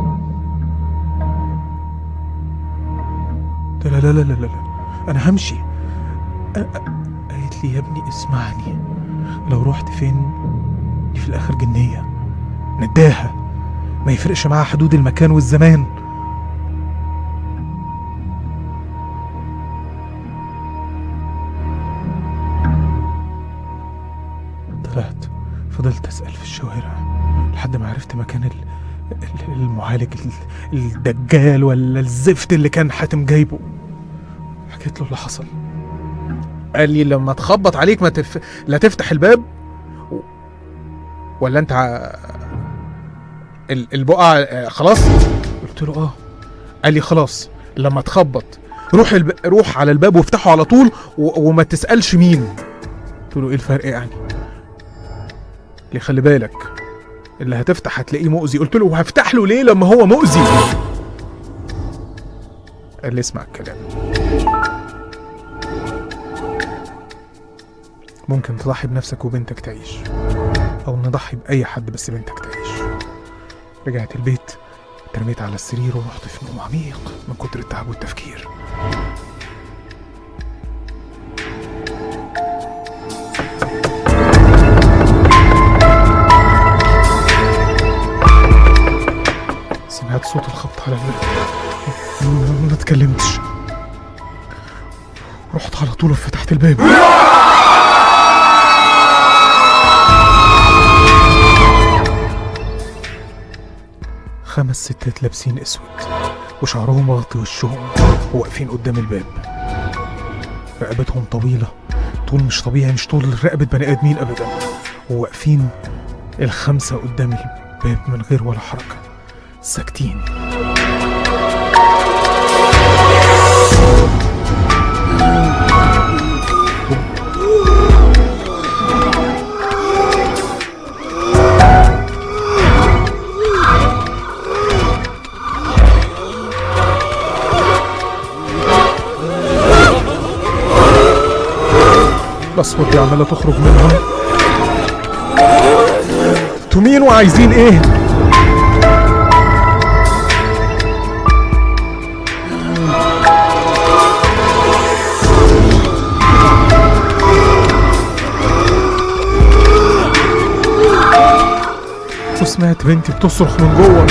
قلت لها لا لا لا لا لا انا همشي أ- أ- قالت لي يا ابني اسمعني لو رحت فين دي في الاخر جنية نداها ما يفرقش معاها حدود المكان والزمان طلعت فضلت اسال في الشوارع لحد ما عرفت مكان ال... ال- المعالج ال- الدجال ولا الزفت اللي كان حاتم جايبه حكيت له اللي حصل قال لي لما تخبط عليك ما تف... لا تفتح الباب و... ولا انت ع... ال... البقعة آه، خلاص قلت له اه قال لي خلاص لما تخبط روح الب... روح على الباب وافتحه على طول و... وما تسألش مين قلت له ايه الفرق يعني اللي خلي بالك اللي هتفتح هتلاقيه مؤذي قلت له وهفتح له ليه لما هو مؤذي قال لي اسمع الكلام ممكن تضحي بنفسك وبنتك تعيش او نضحي باي حد بس بنتك تعيش رجعت البيت اترميت على السرير ورحت في نوم عميق من كتر التعب والتفكير سمعت صوت الخبط على الباب ما- ما اتكلمتش رحت على طول وفتحت الباب خمس ستات لابسين اسود وشعرهم مغطي وشهم وواقفين قدام الباب رقبتهم طويلة طول مش طبيعي مش طول رقبة بني آدمين أبدا وواقفين الخمسة قدام الباب من غير ولا حركة ساكتين الأصوات دي عمالة تخرج منهم انتوا مين وعايزين ايه؟ وسمعت بنتي بتصرخ من جوه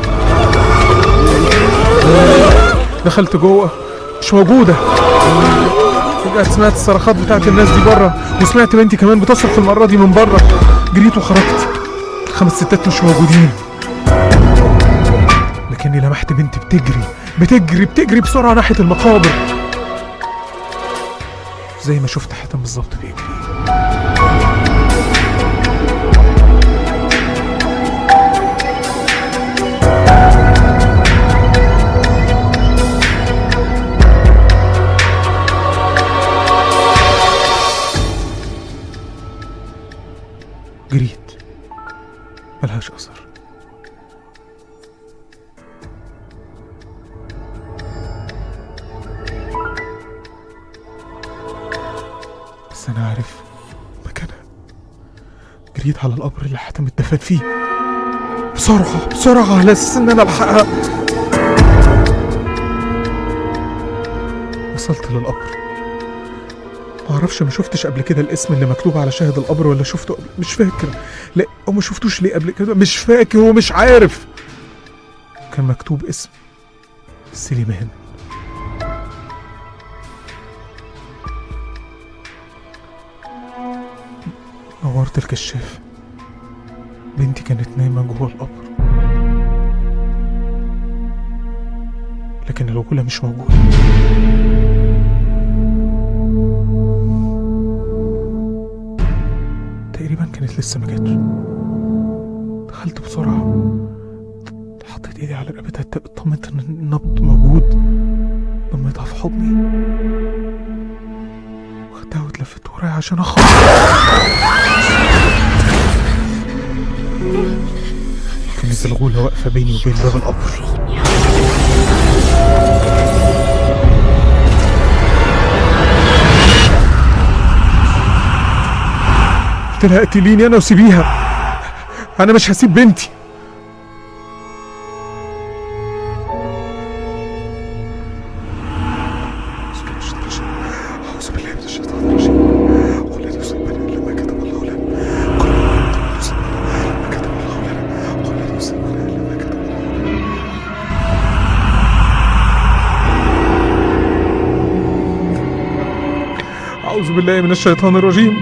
دخلت جوه مش موجودة فجأة سمعت الصرخات بتاعت الناس دي بره وسمعت بنتي كمان بتصرخ المرة دي من بره جريت وخرجت الخمس ستات مش موجودين لكني لمحت بنتي بتجري بتجري بتجري بسرعة ناحية المقابر زي ما شفت حاتم بالظبط بيجري جريت ملهاش أثر بس أنا عارف مكانها جريت على القبر اللي حاتم اتدفن فيه بسرعة بسرعة على أساس إن أنا ألحقها وصلت للقبر معرفش ما شفتش قبل كده الاسم اللي مكتوب على شاهد القبر ولا شفته قبل مش فاكر لا او ما شفتوش ليه قبل كده مش فاكر ومش عارف كان مكتوب اسم سليمان نورت الكشاف بنتي كانت نايمة جوه القبر لكن الغولة مش موجودة تقريبا كانت لسه ما جاتش دخلت بسرعة حطيت ايدي على رقبتها اطمنت ان النبض موجود ضميتها في حضني وخدتها واتلفت ورايا عشان اخرج كانت الغولة واقفة بيني وبين باب القبر قلت لها اقتليني انا وسيبيها انا مش هسيب بنتي أعوذ بالله من الشيطان الرجيم قل لا يصيبنا إلا ما كتب الله لنا قل لا يصيبنا إلا ما كتب الله لنا قل لا يصيبنا إلا ما كتب الله لنا أعوذ بالله من الشيطان الرجيم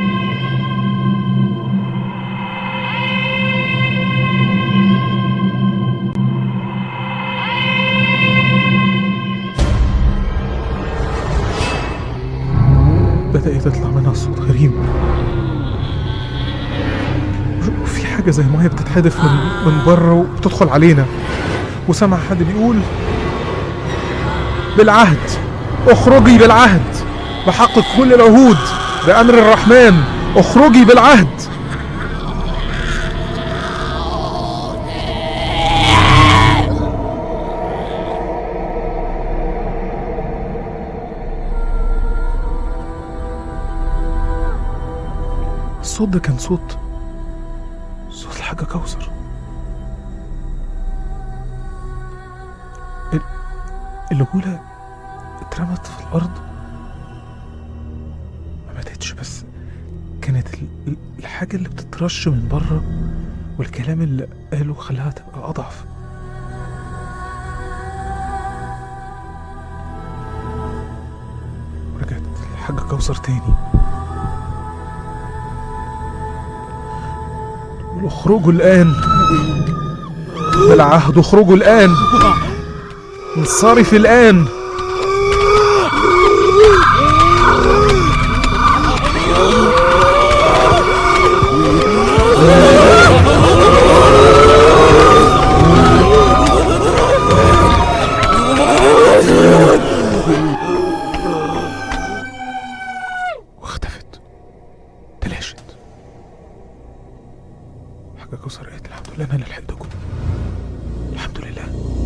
بدأت تطلع منها صوت غريب وفي حاجة زي مية بتتحدف من من بره وبتدخل علينا وسمع حد بيقول بالعهد اخرجي بالعهد بحق كل العهود بأمر الرحمن اخرجي بالعهد الصوت ده كان صوت صوت الحاجة كوثر ال- الغولة اترمت في الأرض ما ماتتش بس كانت ال- ال- الحاجة اللي بتترش من بره والكلام اللي قاله خلاها تبقى أضعف ورجعت الحاجة كوثر تاني تقول اخرجوا الآن بالعهد اخرجوا الآن انصرف الآن واختفت تلاشت حاجة كوثر قالت الحمد لله أنا اللي لحقتكم الحمد لله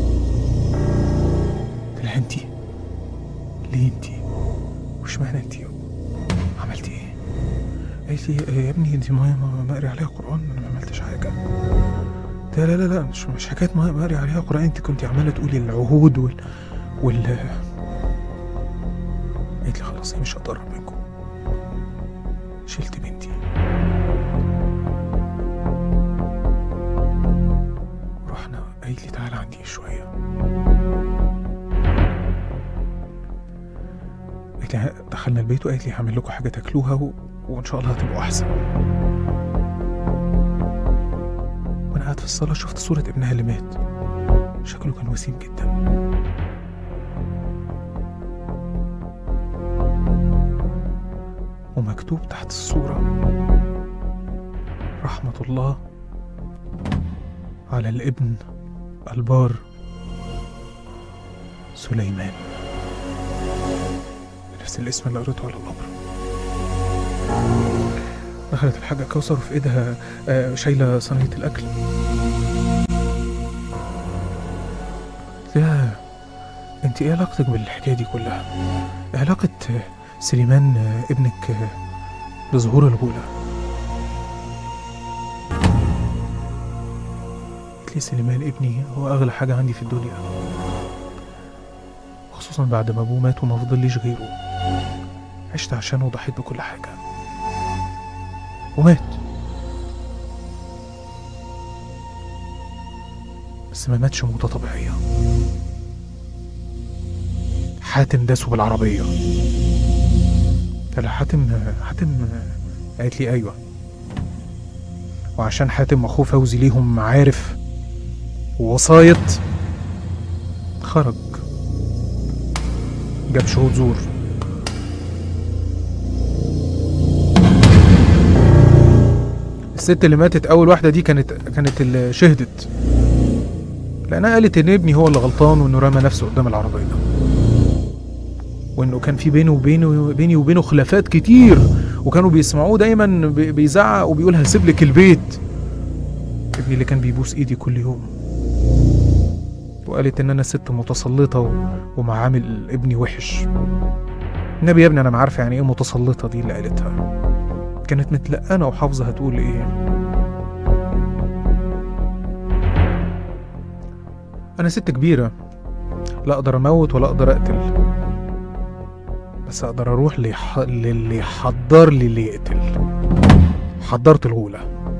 قلت لها انتي ليه انتي وش معنى انتي عملتي ايه قالت لي يا ابني دي ميه ما مقري عليها قران انا ما عملتش حاجه قلت لها لا لا لا مش مش حكايه ميه مقري عليها قران انت كنت عماله تقولي العهود وال وال قالت لي خلاص هي مش هتقرب منكم شلت بنتي رحنا قالت لي تعالى عندي شويه قالت لي دخلنا البيت وقالت لي هعمل لكم حاجه تاكلوها و... وان شاء الله هتبقوا احسن وانا قاعد في الصاله شفت صوره ابنها اللي مات شكله كان وسيم جدا ومكتوب تحت الصورة رحمة الله على الابن البار سليمان نفس الاسم اللي قريته على القبر دخلت الحاجة كوثر في ايدها آه، شايلة صينية الأكل يا انت ايه علاقتك بالحكاية دي كلها؟ علاقة آه، سليمان آه، ابنك آه، بظهور الغولة قلت لي سليمان ابني هو أغلى حاجة عندي في الدنيا خصوصا بعد ما أبوه مات وما فضليش غيره عشت عشانه وضحيت بكل حاجة ومات بس ما ماتش موتة طبيعية حاتم داسه بالعربية قلت لها حاتم حاتم قالت لي أيوة وعشان حاتم أخوه فوزي ليهم عارف ووسايط خرج جاب شهود زور الست اللي ماتت اول واحده دي كانت كانت اللي شهدت لانها قالت ان ابني هو اللي غلطان وانه رمى نفسه قدام العربيه وانه كان في بينه وبينه بيني وبينه خلافات كتير وكانوا بيسمعوه دايما بي- بيزعق وبيقول هسيب لك البيت ابني اللي كان بيبوس ايدي كل يوم وقالت ان انا ست متسلطه و- ومعامل ابني وحش النبي يا ابني انا ما عارفه يعني ايه متسلطه دي اللي قالتها كانت متلقنه وحافظه هتقول ايه انا ست كبيره لا اقدر اموت ولا اقدر اقتل بس اقدر اروح ليح... للي حضر لي اللي يقتل حضرت الغوله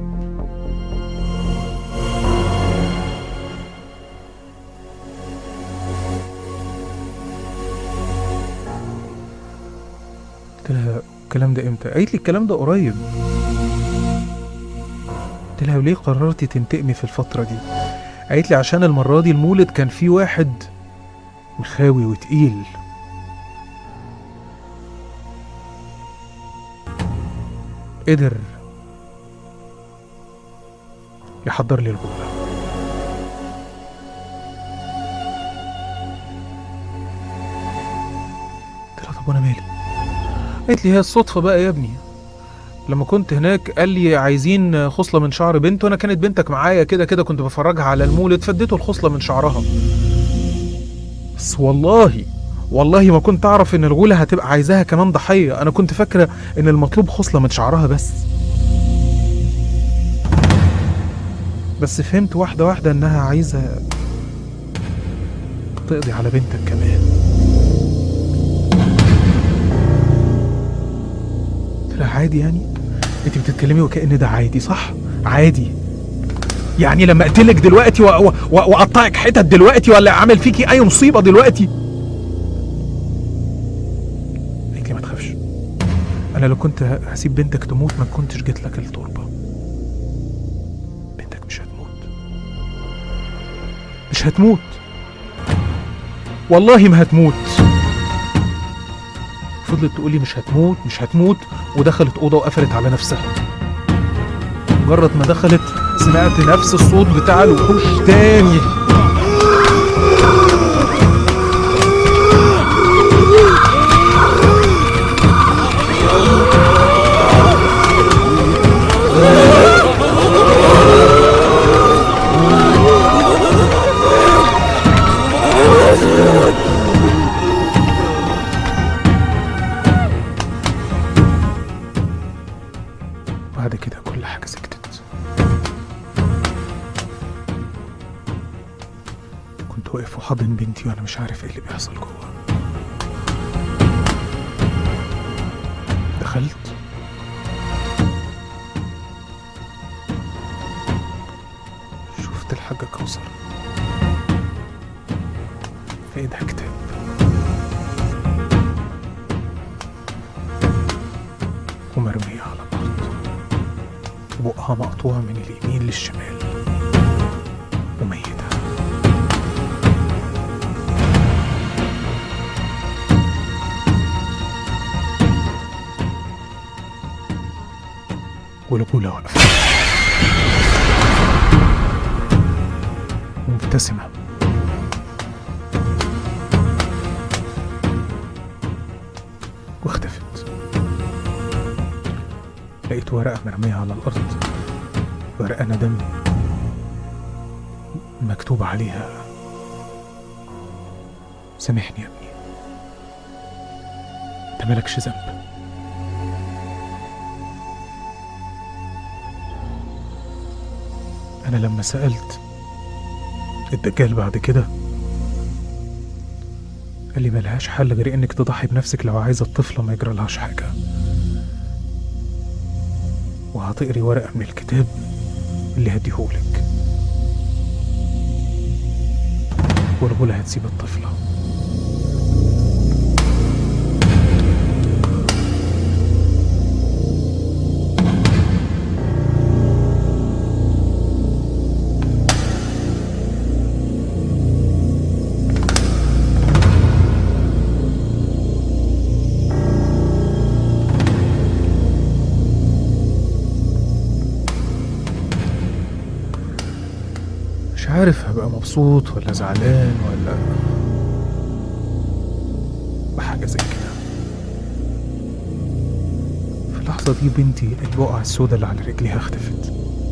قلت لها الكلام ده امتى قالت لي الكلام ده قريب قلت لها وليه قررتي تنتقمي في الفترة دي قالت لي عشان المرة دي المولد كان فيه واحد مخاوي وتقيل قدر يحضر لي الغولة قلت لها طب وانا مالي قالت لي هي الصدفة بقى يا ابني لما كنت هناك قال لي عايزين خصلة من شعر بنت وانا كانت بنتك معايا كده كده كنت بفرجها على المولد فديته الخصلة من شعرها بس والله والله ما كنت اعرف ان الغولة هتبقى عايزاها كمان ضحية انا كنت فاكرة ان المطلوب خصلة من شعرها بس بس فهمت واحدة واحدة انها عايزة تقضي على بنتك كمان قلت لها عادي يعني انت بتتكلمي وكأن ده عادي صح عادي يعني لما اقتلك دلوقتي و- و- و- واقطعك حتت دلوقتي ولا اعمل فيكي اي مصيبه دلوقتي قالت لي ما تخافش انا لو كنت ه- هسيب بنتك تموت ما كنتش جيت لك التربه بنتك مش هتموت مش هتموت والله ما هتموت فضلت تقول لي مش هتموت مش هتموت ودخلت اوضه وقفلت على نفسها مجرد ما دخلت سمعت نفس الصوت بتاع الوحوش تاني وقف وحضن بنتي وانا مش عارف ايه اللي بيحصل جوه دخلت شفت الحاجة كوثر في ايدها كتاب ومرمية على الأرض بقها مقطوع من اليمين للشمال وميتة والأولى واقفة مبتسمة واختفت لقيت ورقة مرمية على الأرض ورقة ندم مكتوب عليها سامحني يا ابني انت مالكش ذنب انا لما سألت الدجال بعد كده قال لي ملهاش حل غير انك تضحي بنفسك لو عايزة الطفلة ما يجرالهاش حاجة وهتقري ورقة من الكتاب اللي هديهولك والغولة هتسيب الطفلة مش عارف هبقى مبسوط ولا زعلان ولا بحاجة زي كده في اللحظة دي بنتي البقعة السوداء اللي على رجليها اختفت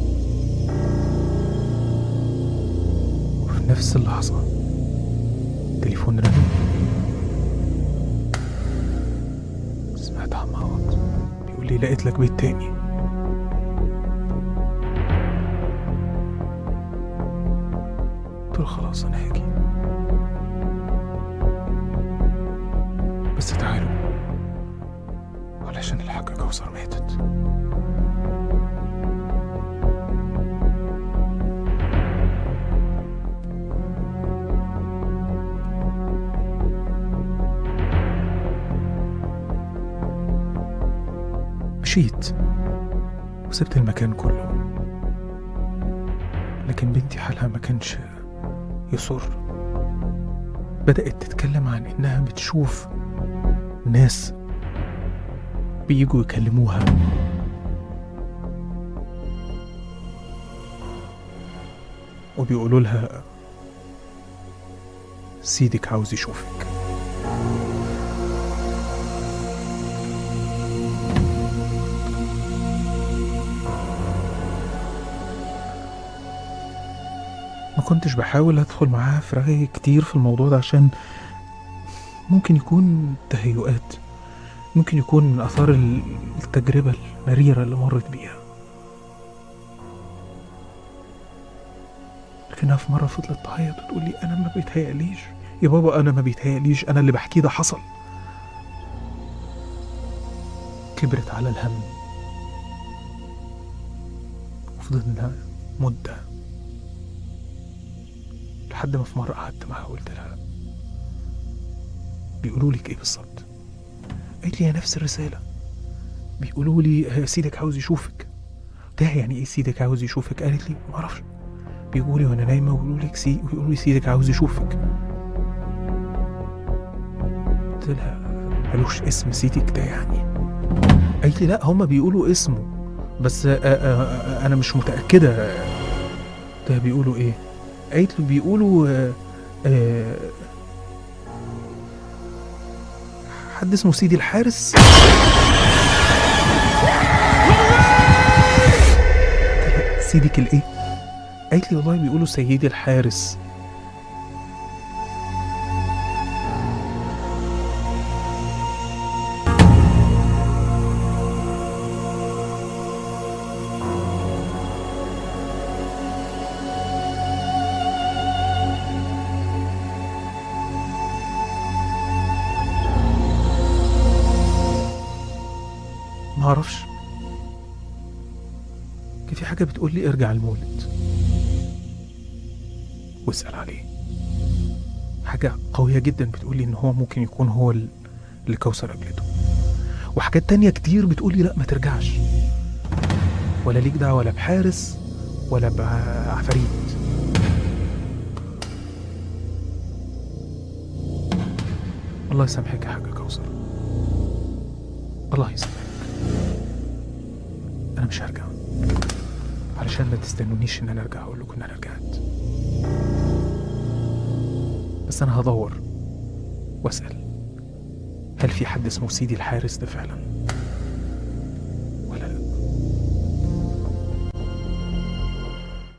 وفي نفس اللحظة تليفون رن سمعت عم عوض بيقول لي لقيت لك بيت تاني قلت له خلاص انا هاجي بس تعالوا علشان الحاجة كوثر ماتت مشيت وسبت المكان كله لكن بنتي حالها ما كانش يصر بدأت تتكلم عن إنها بتشوف ناس بيجوا يكلموها وبيقولوا لها سيدك عاوز يشوفك ما كنتش بحاول ادخل معاها في رغي كتير في الموضوع ده عشان ممكن يكون تهيؤات ممكن يكون من اثار ال- التجربة المريرة اللي مرت بيها لكنها في مرة فضلت تعيط وتقول لي انا ما بيتهيأليش يا بابا انا ما بيتهيأليش انا اللي بحكيه ده حصل كبرت على الهم وفضلنا مده لحد ما في مرة قعدت معاها وقلت لها بيقولوا لك ايه بالظبط؟ قالت لي هي نفس الرسالة بيقولوا لي آه، سيدك عاوز يشوفك قلت لها يعني ايه سيدك عاوز يشوفك؟ قالت لي معرفش بيقولوا لي وانا نايمة ويقولوا لك سي ويقولوا لي سيدك عاوز يشوفك قلت لها ملوش اسم سيدك ده يعني قالت لي لا هما بيقولوا اسمه بس آه، آه، آه، انا مش متأكدة قلت لها بيقولوا ايه؟ قالت له بيقولوا آه، آه، حد اسمه سيدي الحارس سيدك الايه قالت لي والله بيقولوا سيدي الحارس معرفش كان في حاجة بتقول لي ارجع المولد واسأل عليه حاجة قوية جدا بتقول لي إن هو ممكن يكون هو ال- اللي كوثر قابلته وحاجات تانية كتير بتقول لي لا ما ترجعش ولا ليك دعوة ولا بحارس ولا بعفاريت الله يسامحك يا حاجة كوثر الله يسامحك أنا مش هرجع علشان ما تستنونيش إن أنا أرجع أقول لكم إن أنا رجعت بس أنا هدور وأسأل هل في حد اسمه سيدي الحارس ده فعلا